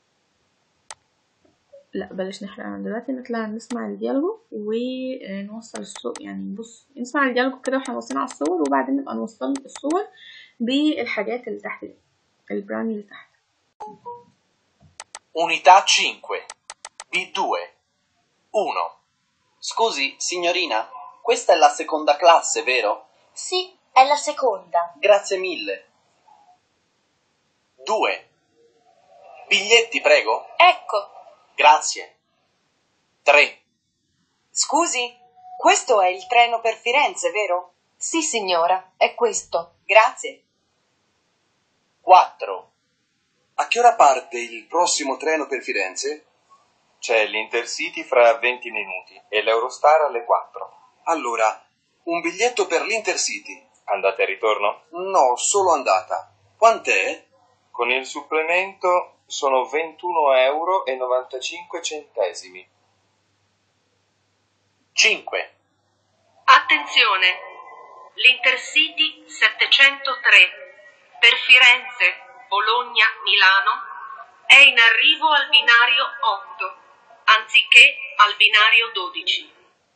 لا بلاش نحرقها دلوقتي نطلع نسمع الديالوجو ونوصل الصوت يعني بص نسمع الديالوجو كده واحنا باصين على الصور وبعدين نبقى نوصل الصور بالحاجات اللي تحت دي البراني اللي تحت Unità 5. B2. 1. Scusi, signorina, questa è la seconda classe, vero? Sì, è la seconda. Grazie mille. 2. Biglietti, prego. Ecco. Grazie. 3. Scusi, questo è il treno per Firenze, vero? Sì, signora, è questo. Grazie. 4. A che ora parte il prossimo treno per Firenze? C'è l'Intercity fra 20 minuti e l'Eurostar alle 4. Allora, un biglietto per l'Intercity. Andate e ritorno? No, solo andata. Quant'è? Con il supplemento sono 21 euro e 95 centesimi. 5. Attenzione! L'Intercity 703 per Firenze, Bologna, Milano è in arrivo al binario 8 anziché al binario 12.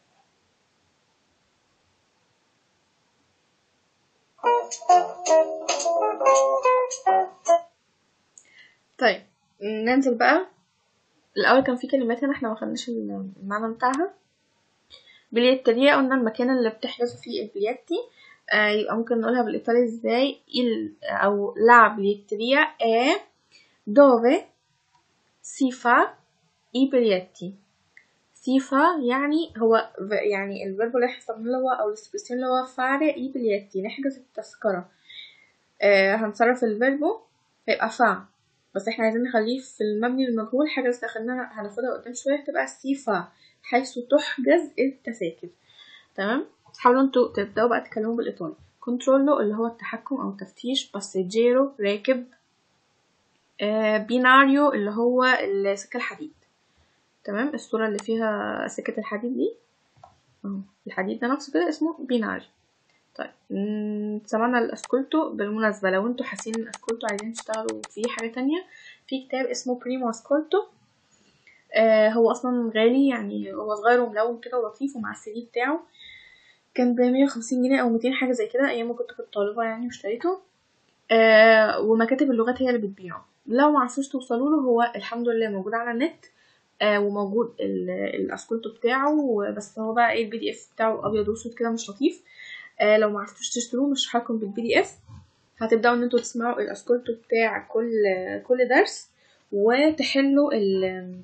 طيب ننزل بقى الأول كان في كلمات هنا احنا ما خدناش المعنى بتاعها بليتريا قلنا المكان اللي بتحجزوا فيه البليتي آه يبقى ممكن نقولها بالإيطالي ازاي il أو la biglietteria è dove si fa i biglietti si fa يعني هو ف- يعني الفيرب اللي احنا استخدمناه اللي هو أو الاسبريسيون اللي هو fare i biglietti نحجز التذكرة آه هنصرف الفيربو هيبقى فا بس احنا عايزين نخليه في المبني المجهول حاجة لسه خدناها هناخدها قدام شوية تبقى سيفا حيث تحجز التذاكر تمام حاولوا انتوا تبدأوا بقى تتكلموا بالإيطالي كنترولو اللي هو التحكم أو التفتيش باسيجيرو راكب آه بيناريو اللي هو السكة الحديد تمام الصورة اللي فيها سكة الحديد دي اهو الحديد ده نفسه كده اسمه بيناريو طيب مم، سمعنا الاسكولتو بالمناسبة لو انتوا حاسين ان الاسكولتو عايزين تشتغلوا فيه حاجة تانية في كتاب اسمه بريمو اسكولتو آه هو اصلا غالي يعني هو صغير وملون كده ولطيف ومع السي دي بتاعه كان بمية وخمسين جنيه او ميتين حاجة زي كده ايام ما كنت كنت طالبة يعني واشتريته آه ومكاتب اللغات هي اللي بتبيعه لو معرفتوش توصلوا له هو الحمد لله موجود على النت آه وموجود ال- الاسكولتو بتاعه بس هو بقى ايه البي دي اف بتاعه ابيض واسود كده مش لطيف آه لو معرفتوش تشتروه مش لكم بالبي دي اف هتبداوا ان انتوا تسمعوا الاسكولتو بتاع كل كل درس وتحلوا ال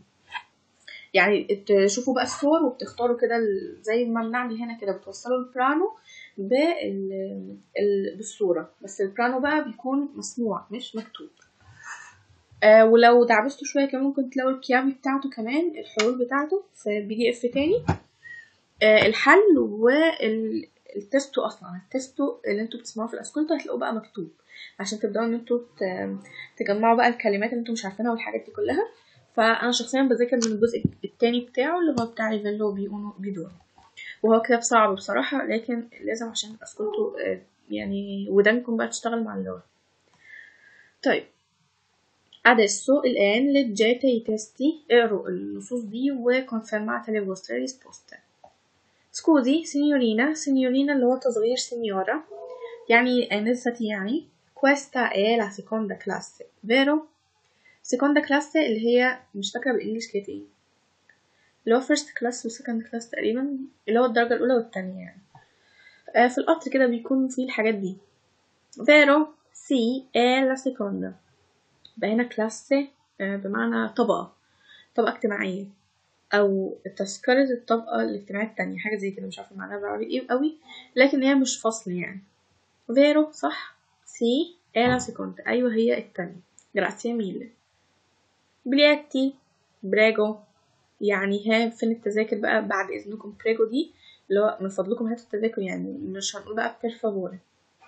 يعني تشوفوا بقى الصور وبتختاروا كده ال- زي ما بنعمل هنا كده بتوصلوا البرانو بال... ال... بالصورة بس البرانو بقى بيكون مسموع مش مكتوب آه ولو دعبستوا شوية كمان ممكن تلاقوا الكيابي بتاعته كمان الحلول بتاعته في بي دي اف تاني آه الحل والتستو اصلا التستو اللي انتوا بتسمعوه في الاسكولتو هتلاقوه بقى مكتوب عشان تبداوا ان انتوا ت- تجمعوا بقى الكلمات اللي انتوا مش عارفينها والحاجات دي كلها فانا شخصيا بذاكر من الجزء التاني بتاعه اللي هو بتاع ريفيلو بيقولوا بيدور وهو كتاب صعب بصراحة لكن لازم عشان اسكولتو آه، يعني ودانكم بقى تشتغل مع اللغة طيب Adesso الآن leggete i testi اقروا النصوص دي وconfermate le vostre risposte Scusi, signorina, signorina اللي هو تصغير signora يعني آنستي يعني questa è la seconda classe vero? seconda classe اللي هي مش فاكرة بالإنجليش كانت ايه اللي هو first class و second class تقريبا اللي هو الدرجة الأولى والتانية يعني آه في القطر كده بيكون فيه الحاجات دي vero? sì è la seconda يبقى هنا كلاسة آه، بمعنى طبقة طبقة اجتماعية أو تذكرة الطبقة الاجتماعية التانية حاجة زي كده مش عارفة معناها بالعربي ايه قوي لكن هي مش فصل يعني فيرو صح سي è la seconda أيوة هي التانية grazie mille بلياتي بريجو يعني ها فين التذاكر بقى بعد إذنكم بريجو دي اللي هو من فضلكم هاتوا التذاكر يعني مش هنقول بقى per favore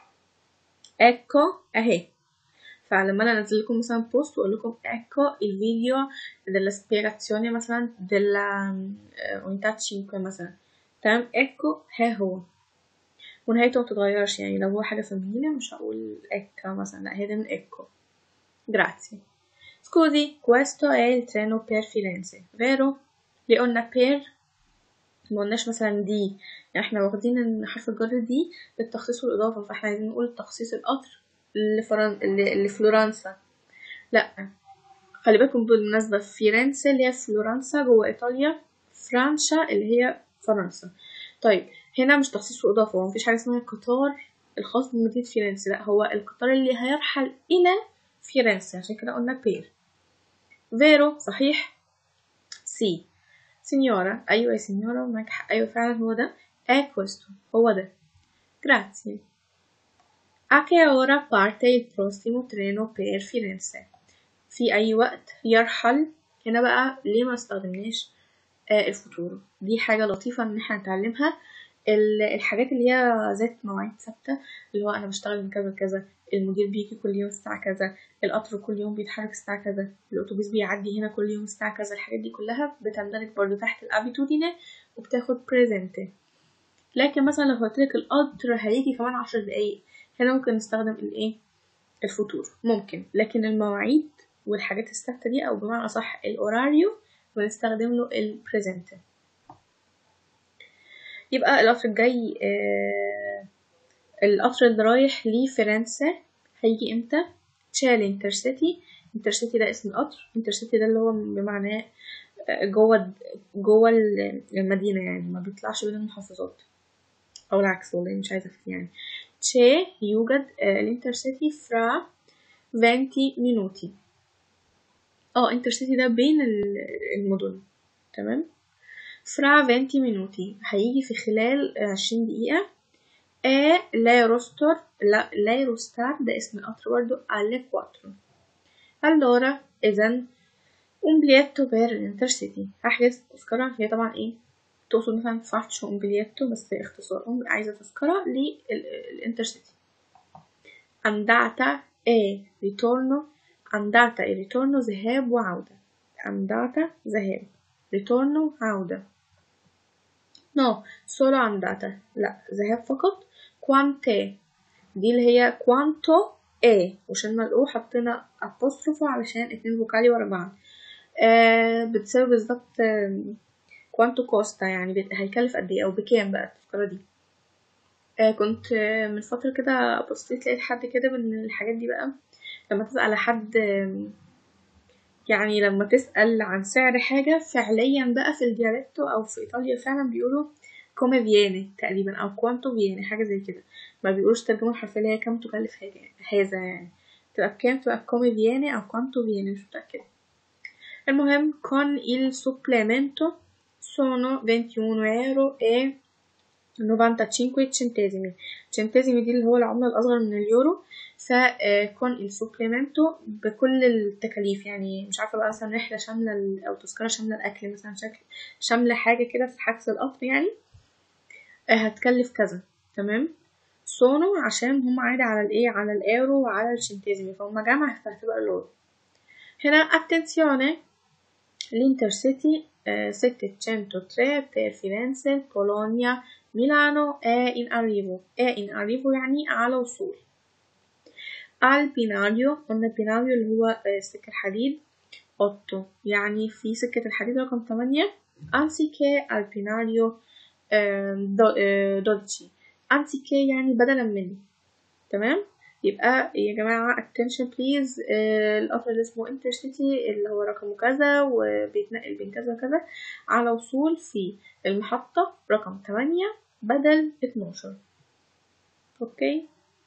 ecco اهي فلما انا انزل لكم مثلا بوست واقول لكم ecco il video della spiegazione مثلا della eh, unità 5 مثلا تمام ecco ها هو ونهايته متتغيرش يعني لو هو حاجة فيمينية مش هقول ecco مثلا لا هي دايما ecco grazie scusi questo è il treno per Firenze vero ليه قلنا per ما قلناش مثلا دي يعني احنا واخدين ان حرف الجر دي للتخصيص والإضافة فاحنا عايزين نقول تخصيص القطر لفرن... ل- لفلورنسا لا خلي بالكم بالمناسبة فيرنسا اللي هي فلورنسا جوه إيطاليا فرانشا اللي هي فرنسا طيب هنا مش تخصيص وإضافة هو مفيش حاجة اسمها القطار الخاص بمدينة فيرنسا لا هو القطار اللي هيرحل إلى فيرنسا عشان كده قلنا بير فيرو صحيح سي سينيورا أيوة يا سينيورا معاك حق أيوة فعلا هو ده è questo هو ده grazie A che ora parte il prossimo treno per Firenze في أي وقت يرحل هنا بقى ليه ما استخدمناش آه الفطور دي حاجة لطيفة إن احنا نتعلمها ال- الحاجات اللي هي ذات مواعيد ثابتة اللي هو أنا بشتغل من كذا لكذا المدير بيجي كل يوم الساعة كذا القطر كل يوم بيتحرك الساعة كذا الأتوبيس بيعدي هنا كل يوم الساعة كذا الحاجات دي كلها بتندرج برضو تحت الأبيتودينة وبتاخد بريزنتي لكن مثلا لو قلتلك القطر هيجي كمان عشر دقايق هنا ممكن نستخدم الايه الفطور ممكن لكن المواعيد والحاجات الثابتة دي أو بمعنى أصح الأوراريو بنستخدم له البريزنت يبقى القطر الجاي آه القطر اللي رايح لفرنسا هيجي امتى تشال انترسيتي انترسيتي ده اسم القطر انترسيتي ده اللي هو بمعنى آه، جوه جوه المدينة يعني ما بيطلعش بين المحافظات أو العكس والله مش عايزة أفتي يعني c'è يوجد آه، الانترسيتي fra 20 minuti اه انترسيتي ده بين ال- المدن تمام fra 20 minuti هيجي في خلال 20 دقيقة e l'aerostar لا l'aerostar ده اسم القطر برضه alle 4 allora إذا un biglietto per l'intercity هحجز تذكرة هي طبعا ايه تقصد مثلا فاتش un biglietto بس اختصار عايزة تذكرة للانترسيتي andata e ritorno andata e ritorno ذهاب وعودة andata ذهاب ritorno عودة no solo andata لا ذهاب فقط quante دي اللي هي quanto e وشلنا الأو حطينا apostrophe علشان اتنين فوكالي ورا بعض آه بتساوي بالظبط آه، quanto costa يعني بت- هيكلف قد ايه أو بكام بقى التذكرة دي آه كنت آه من فترة كده بصيت لقيت حد كده من الحاجات دي بقى لما تسأل حد آم، يعني لما تسأل عن سعر حاجة فعليا بقى في الديالكتو أو في إيطاليا فعلا بيقولوا كومي فياني تقريبا أو كوانتو فياني حاجة زي كده ما بيقولوش ترجمة الحرفية اللي هي كام تكلف حاجة يعني هذا يعني تبقى بكام تبقى كومي فياني أو كوانتو فياني مش متأكدة المهم con il supplemento sono 21 euro e 95 centesimi centesimi دي اللي هو العملة الأصغر من اليورو فكون السوبليمنتو بكل التكاليف يعني مش عارفة بقى مثلا رحلة شاملة ال- أو تذكرة شاملة الأكل مثلا شكل شاملة حاجة كده في حجز القطر يعني آه، هتكلف كذا تمام سونو عشان هم عادي على الايه على الايرو وعلى الشنتيزمي فهم جمع فهتبقى لورو هنا attenzione l'intercity eh, 703 per Firenze, Bologna, Milano è in arrivo è in arrivo يعني على وصول al binario قلنا البيناريو اللي هو آه، سكة الحديد 8 يعني في سكة الحديد رقم 8 anziché al binario آم، دو- آه، 12 anziché يعني بدلا من تمام يبقى يا جماعة attention please آه، القطر اللي اسمه intercity اللي هو رقمه كذا وبيتنقل بين كذا وكذا على وصول في المحطة رقم 8 بدل 12 اوكي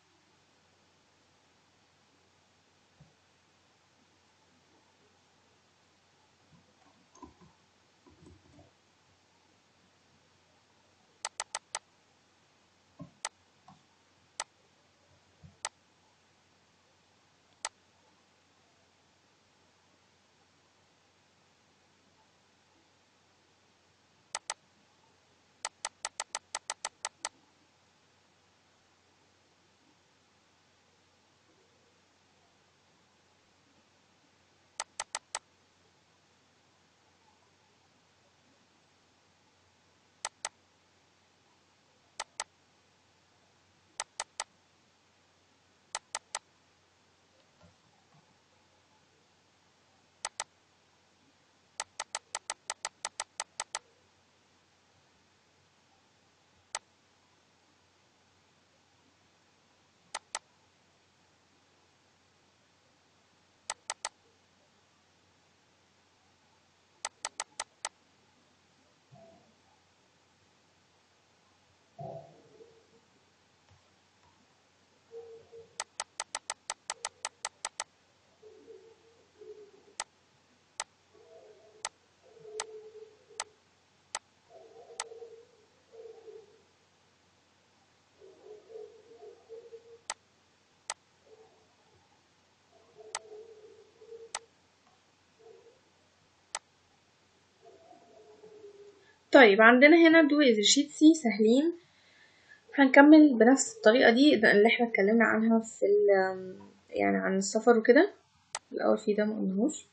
طيب عندنا هنا دو ايزرشيتسي سهلين هنكمل بنفس الطريقة دي ده اللي احنا اتكلمنا عنها في ال يعني عن السفر وكده الأول في ده مقلناهوش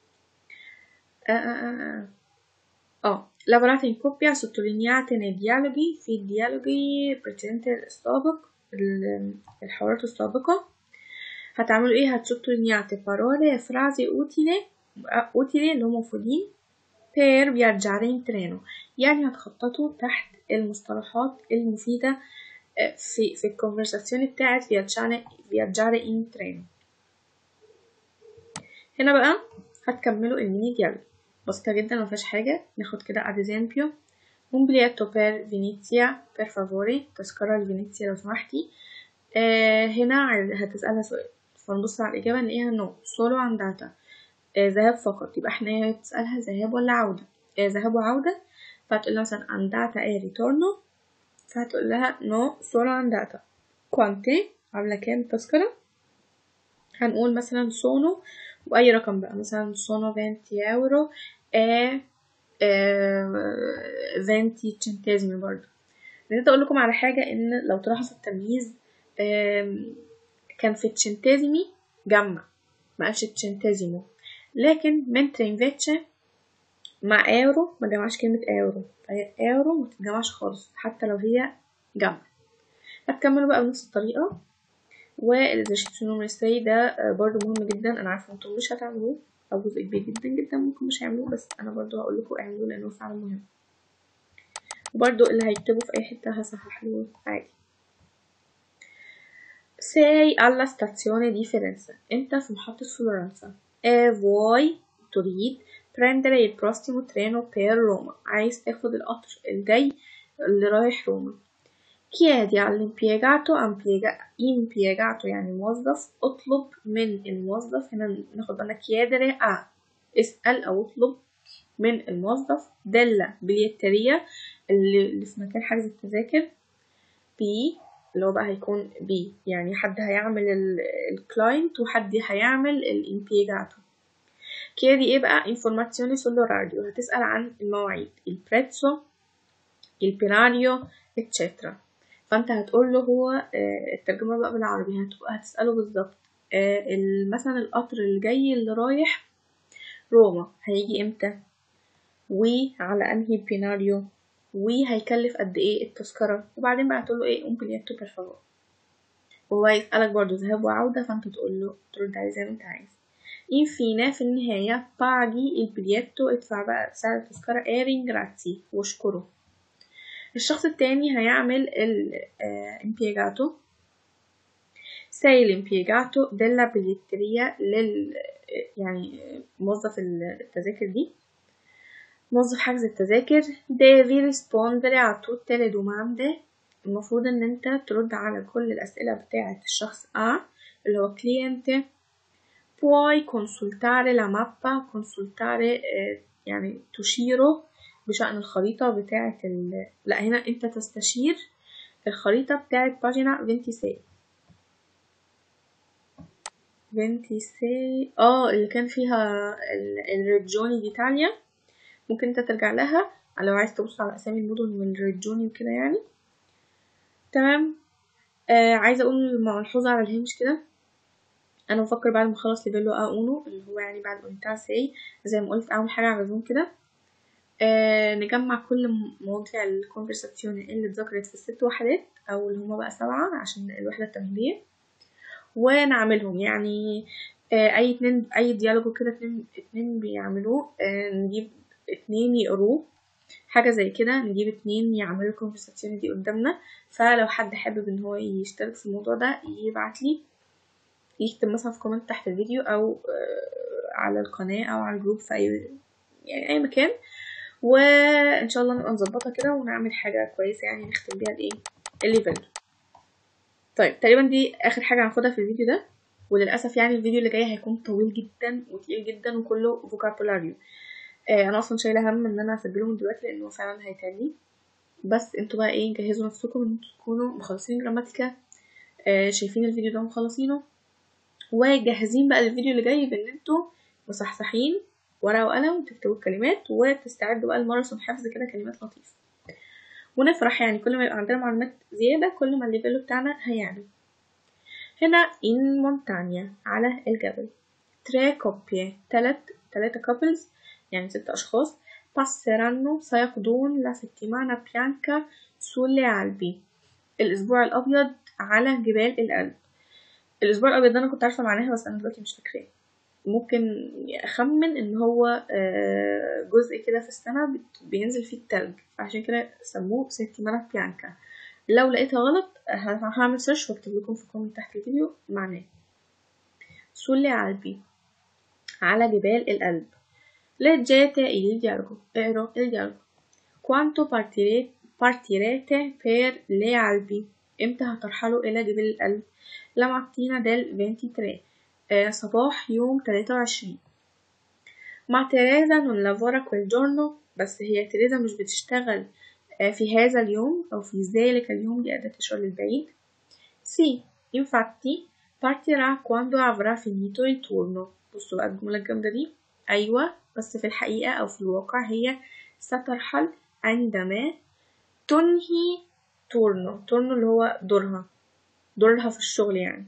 اه اه اه اه lavorate in coppia sottolineate nei dialoghi في الديالوجي precedente السابق ال- الحوارات السابقة هتعملوا ايه هتسوتولينيate parole e frasi utili utili اللي هم مفيدين per viaggiare in treno يعني هتخططوا تحت المصطلحات المفيدة آه، في في الكونفرساسيون بتاعت viaggiare viaggiare in treno هنا بقى هتكملوا الميني ديالوج بسيطة جدا مفيهاش حاجة ناخد كده ad esempio un biglietto per Venezia per favore تذكرة لفينيسيا لو سمحتي آه هنا عايز- هتسألها سؤال فنبص على الإجابة نلاقيها نو solo andata آه ذهاب فقط يبقى احنا هي بتسألها ذهاب ولا عودة آه ذهاب وعودة فهتقول لها مثلا andata e ritorno فهتقول لها no solo andata quante عاملة كام التذكرة هنقول مثلا sono وأي رقم بقى مثلا sono 20 euro e آه، 20 centesimi برضه نسيت أقول لكم على حاجة إن لو تلاحظوا التمييز آم، كان في تشنتازيمي جمع ما قالش تشنتازيمو لكن mentre invece مع ايرو ما جمعش كلمة ايرو فهي ايرو ما تتجمعش خالص حتى لو هي جمع هتكملوا بقى بنفس الطريقة والإكزرشيتيو نمرة 3 ده آه، برضو مهم جدا أنا عارفة انتم مش هتعملوه أو جزء كبير جدا جدا ممكن مش هيعملوه بس أنا برضو هقول لكم اعملوه لأنه فعلا مهم وبرضو اللي هيكتبوا في أي حتة هصحح له عادي sei alla stazione di Firenze انت في محطة فلورنسا e vuoi تريد prendere il prossimo treno per Roma عايز تاخد القطر الجاي اللي رايح روما chiedi all'impiegato impiega- impiegato يعني موظف اطلب من الموظف هنا ناخد بالنا chiedere a اسأل أو اطلب من الموظف della biglietteria اللي اللي في مكان حجز التذاكر بي اللي هو بقى هيكون بي يعني حد هيعمل الكلاينت وحد هيعمل الامبيجاتو chiedi ايه بقى informazioni sull'orario هتسأل عن المواعيد البريتسو البيناريو etc فانت هتقول له هو آه، الترجمة بقى بالعربي هت- هتسأله بالظبط آه، ال- مثلا القطر اللي جاي اللي رايح روما هيجي امتى وعلى انهي بيناريو وهيكلف قد ايه التذكرة وبعدين بقى هتقول له ايه un biglietto per favore وهو هيسألك برضه ذهاب وعودة فانت تقول له ترد عليه زي ما انت عايز infine في النهاية paghi il biglietto ادفع بقى سعر التذكرة e ringrazi واشكره الشخص التاني هيعمل ال آه، impiegato sei l'impiegato della biglietteria لل يعني موظف التذاكر دي موظف حجز التذاكر devi rispondere a tutte le domande المفروض ان انت ترد على كل الاسئلة بتاعة الشخص A اللي هو cliente puoi consultare la mappa consultare eh, يعني تشيره بشأن الخريطة بتاعة ال... لا هنا انت تستشير الخريطة بتاعة باجينا 26 26 اه اللي كان فيها ال- الريجوني ديتاليا ممكن انت ترجع لها لو عايز تبص على اسامي المدن والريجوني وكده يعني تمام آه عايزه اقول ملحوظه على الهامش كده انا بفكر بعد ما اخلص ليفيلو ا اونو اللي هو يعني بعد اونيتا سي زي ما قلت اعمل حاجه على زوم كده آه نجمع كل م- مواضيع الكونفرساتيون اللي اتذكرت في الست وحدات او اللي هما بقى سبعه عشان الوحده التمهيديه ونعملهم يعني آه اي اتنين اي ديالوج كده اتنين اتنين بيعملوه آه نجيب اتنين يقروه حاجة زي كده نجيب اتنين يعملوا الكونفرساتيون دي قدامنا فلو حد حابب ان هو يشترك في الموضوع ده يبعت لي يكتب مثلا في كومنت تحت الفيديو او آه، على القناة او على الجروب في اي يعني اي مكان وان شاء الله نبقى نظبطها كده ونعمل حاجة كويسة يعني نختم بيها الايه الليفل طيب تقريبا دي اخر حاجة هناخدها في الفيديو ده وللاسف يعني الفيديو اللي جاي هيكون طويل جدا وتقيل جدا وكله فوكابولاريو آه انا اصلا شايله هم ان انا اسجله من دلوقتي لانه فعلا هيتعبني بس انتوا بقى ايه جهزوا نفسكم ان انتوا تكونوا مخلصين جراماتيكا آه شايفين الفيديو ده مخلصينه وجاهزين بقى للفيديو اللي جاي بان انتوا مصحصحين ورقة وقلم تكتبوا الكلمات وتستعدوا بقى الماراثون حفظ كده كلمات لطيفة ونفرح يعني كل ما يبقى عندنا معلومات زيادة كل ما الليفل بتاعنا هيعلى هنا in montagna على الجبل tre coppie تلات تلاتة couples يعني ست أشخاص passeranno سيقضون la settimana bianca sulle Alpi الأسبوع الأبيض على جبال الألب الأسبوع الأبيض ده أنا كنت عارفة معناها بس أنا دلوقتي مش فاكراه ممكن أخمن إن هو آه، جزء كده في السنة بت- بينزل فيه التلج فعشان كده سموه settimana bianca لو لقيتها غلط ه- هعمل سيرش واكتب لكم في كومنت تحت الفيديو معناه sulle Alpi على جبال الألب leggete il dialogo اقرأ الديالوج quanto partire- partirete per le Alpi امتى هترحلوا إلى جبال الألب la mattina del 23 آه، صباح يوم 23 مع تيريزا non lavora quel giorno بس هي تيريزا مش بتشتغل آه، في هذا اليوم أو في ذلك اليوم دي أداة الشغل البعيد sì infatti partirà quando avrà finito il turno بصوا بقى الجملة الجامدة دي أيوة بس في الحقيقة أو في الواقع هي سترحل عندما تنهي تورنو تورنو اللي هو دورها دورها في الشغل يعني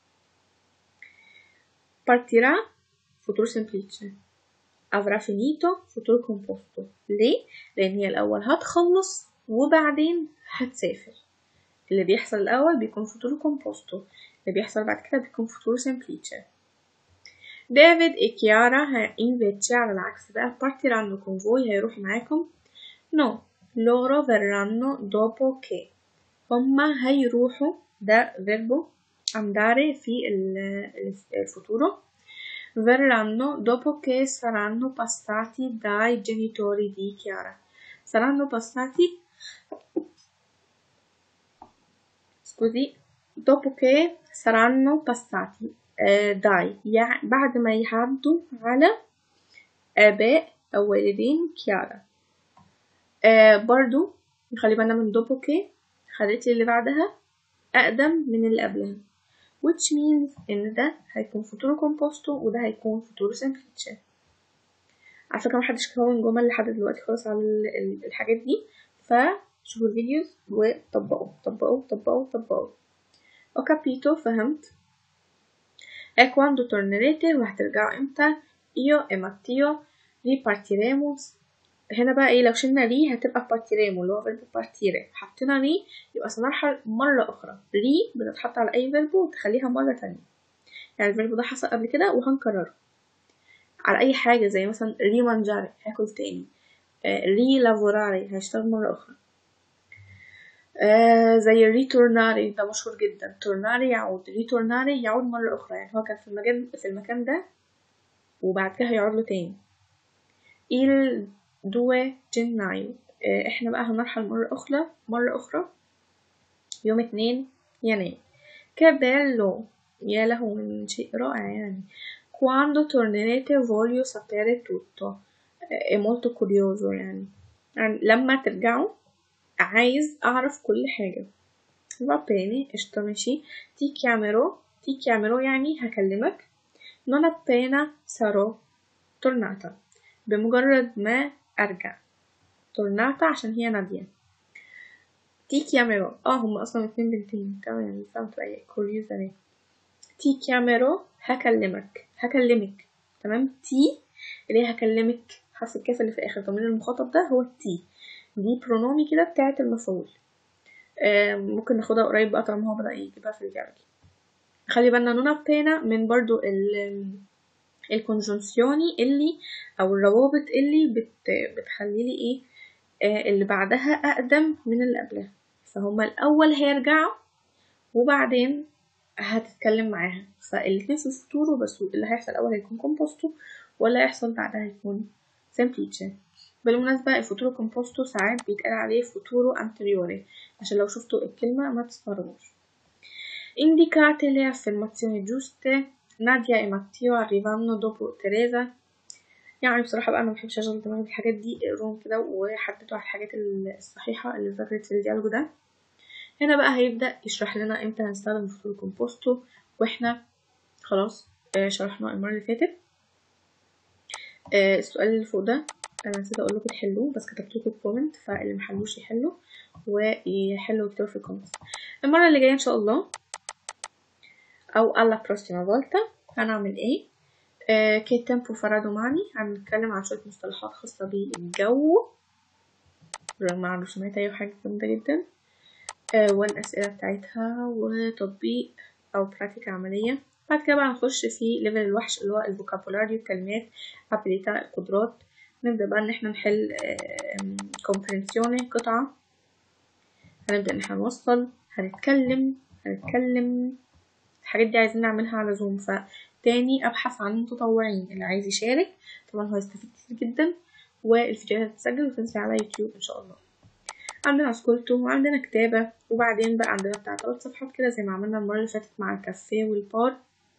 partirà futuro semplice avrà finito futuro composto ليه؟ لأن هي الأول هتخلص وبعدين هتسافر اللي بيحصل الأول بيكون futuro composto اللي بيحصل بعد كده بيكون futuro semplice ديفيد e Chiara ه- invece على العكس بقى partiranno con voi هيروحوا معاكم no loro verranno dopo che هما هيروحوا ده verbo andare في ال- الفuturo verranno dopo che saranno passati dai genitori di Chiara saranno passati scusi dopo che saranno passati آه dai يعني بعد ما يعدوا على آباء أو والدين كيارا آه برضو نخلي بالنا من دوبو كي خليت اللي بعدها أقدم من اللي قبلها which means إن ده هيكون فوتورو كومبوستو وده هيكون فوتورو سمبليتشي على فكرة محدش كون جمل لحد دلوقتي خالص على ال- ال- الحاجات دي فشوفوا الفيديوز وطبقوا طبقوا طبقوا طبقوا ho capito فهمت e quando tornerete وهترجعوا امتى io e Matteo ripartiremo هنا بقى ايه لو شلنا ري هتبقى بارتيريمو اللي هو فيرب بارتيري حطينا ري يبقى سنرحل مرة أخرى ري بتتحط على أي فيرب وتخليها مرة تانية يعني الفيرب ده حصل قبل كده وهنكرره على أي حاجة زي مثلا ري مانجاري هاكل تاني آه ري لافوراري هشتغل مرة أخرى آه زي ريتورناري ده مشهور جدا تورناري يعود ريتورناري يعود مرة أخرى يعني هو كان في المكان في المكان ده وبعد كده هيقعد له تاني il 2 جنايو آه، احنا بقى هنرحل مرة أخرى مرة أخرى يوم اتنين يناير كابيلو يا له من شيء رائع يعني quando tornerete voglio sapere tutto è molto curioso يعني. يعني لما ترجعوا عايز أعرف كل حاجة va bene قشطة ماشي ti chiamerò ti chiamerò يعني هكلمك non appena sarò tornata بمجرد ما أرجع tornata عشان هي نادية ti chiamerò اه هم أصلا اتنين بنتين تمام يعني فهمت أي كوريوزة ليه ti chiamerò هكلمك هكلمك تمام تي اللي هي هكلمك حرف الكاف اللي في آخر ضمير المخاطب ده هو التي دي برونومي كده بتاعت المفعول آه، ممكن ناخدها قريب بقى طالما هو بدأ يجيبها في الجرجي خلي بالنا نونا بينا من برضو ال الكونجونسيوني اللي او الروابط اللي بت بتخلي لي ايه آه اللي بعدها اقدم من اللي قبلها فهما الاول هيرجعوا وبعدين هتتكلم معاها فالاتنين في الفطور بس اللي هيحصل الاول هيكون كومبوستو ولا هيحصل بعدها هيكون سمبليتشي بالمناسبة الفوتورو كومبوستو ساعات بيتقال عليه فوتورو anteriore عشان لو شفتوا الكلمة ما تستغربوش Indicate le affermazioni giuste Nadia e Matteo arrivano dopo Teresa يعني بصراحة بقى أنا مبحبش أشغل دماغي بالحاجات دي اقروهم كده وحددوا على الحاجات الصحيحة اللي ذكرت في الديالوج ده هنا بقى هيبدأ يشرح لنا امتى هنستخدم فوتورو كومبوستو واحنا خلاص آه، شرحناه المرة اللي فاتت آه، السؤال اللي فوق ده انا نسيت اقول لكم تحلوه بس كتبت لكم كومنت فاللي محلوش يحلوا ويحلوا ويكتبوا في الكومنت المره اللي جايه ان شاء الله او alla prossima volta هنعمل ايه آه كي tempo farà domani هنتكلم عن شويه مصطلحات خاصه بالجو رغم عن رسوماتها هي حاجه جامده جدا آه والاسئله بتاعتها وتطبيق او براتيكا عمليه بعد كده بقى هنخش في ليفل الوحش اللي هو الفوكابولاري والكلمات ابيليتا القدرات نبدأ بقى إن احنا نحل كومبرينسيوني قطعة هنبدأ إن احنا نوصل هنتكلم هنتكلم الحاجات دي عايزين نعملها على زوم فتاني أبحث عن المتطوعين اللي عايز يشارك طبعا هو هيستفيد كتير جدا والفيديوهات هتتسجل وتنزل على يوتيوب إن شاء الله عندنا سكولتو وعندنا كتابة وبعدين بقى عندنا بتاع تلات صفحات كده زي ما عملنا المرة اللي فاتت مع الكافيه والبار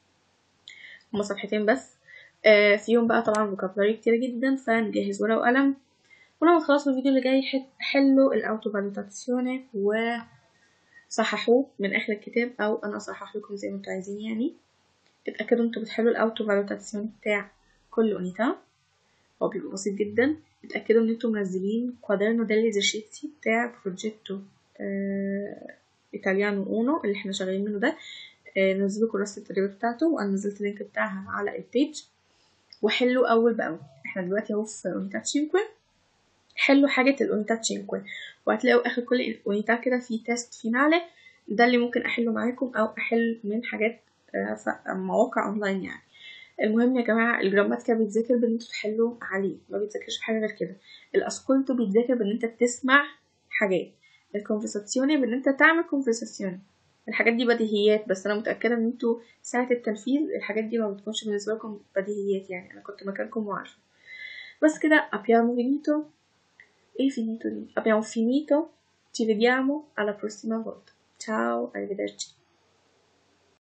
هما صفحتين بس آه فيهم بقى طبعا فوكابلاري كتير جدا فنجهز ورقة وقلم ولما تخلصوا الفيديو اللي جاي حت- حلوا الاوتو فاليوتاسيوني وصححوه من اخر الكتاب او انا اصحح لكم زي ما انتوا عايزين يعني اتاكدوا انتوا بتحلوا الاوتو فاليوتاسيوني بتاع كل اونيتا هو بيبقى بسيط جدا اتاكدوا ان انتوا منزلين كوادرنو ديلي زيشيتسي بتاع بروجيكتو آه ايطاليانو اونو اللي احنا شغالين منه ده آه نزلوا كراسة التدريبات بتاعته وانا نزلت اللينك بتاعها على البيج وحلوا اول باول احنا دلوقتي اهو في اونيتا تشينكوي حلوا حاجة الاونيتا تشينكوي وهتلاقوا اخر كل اونيتا كده في تيست فينالي ده اللي ممكن احله معاكم او احل من حاجات آه، ف- مواقع اونلاين يعني المهم يا جماعة الجراماتيكا بيتذاكر بان انتوا تحلوا عليه ما بيتذاكرش بحاجة غير كده الاسكولتو بيتذاكر بان انت تسمع حاجات الكونفرساتيوني بان انت تعمل كونفرساتيوني الحاجات دي بديهيات بس انا متأكدة ان انتوا ساعة التنفيذ الحاجات دي ما بتكونش بالنسبة لكم بديهيات يعني انا كنت مكانكم وعارفة بس كده abbiamo finito e finito lì abbiamo finito ci vediamo alla prossima volta ciao arrivederci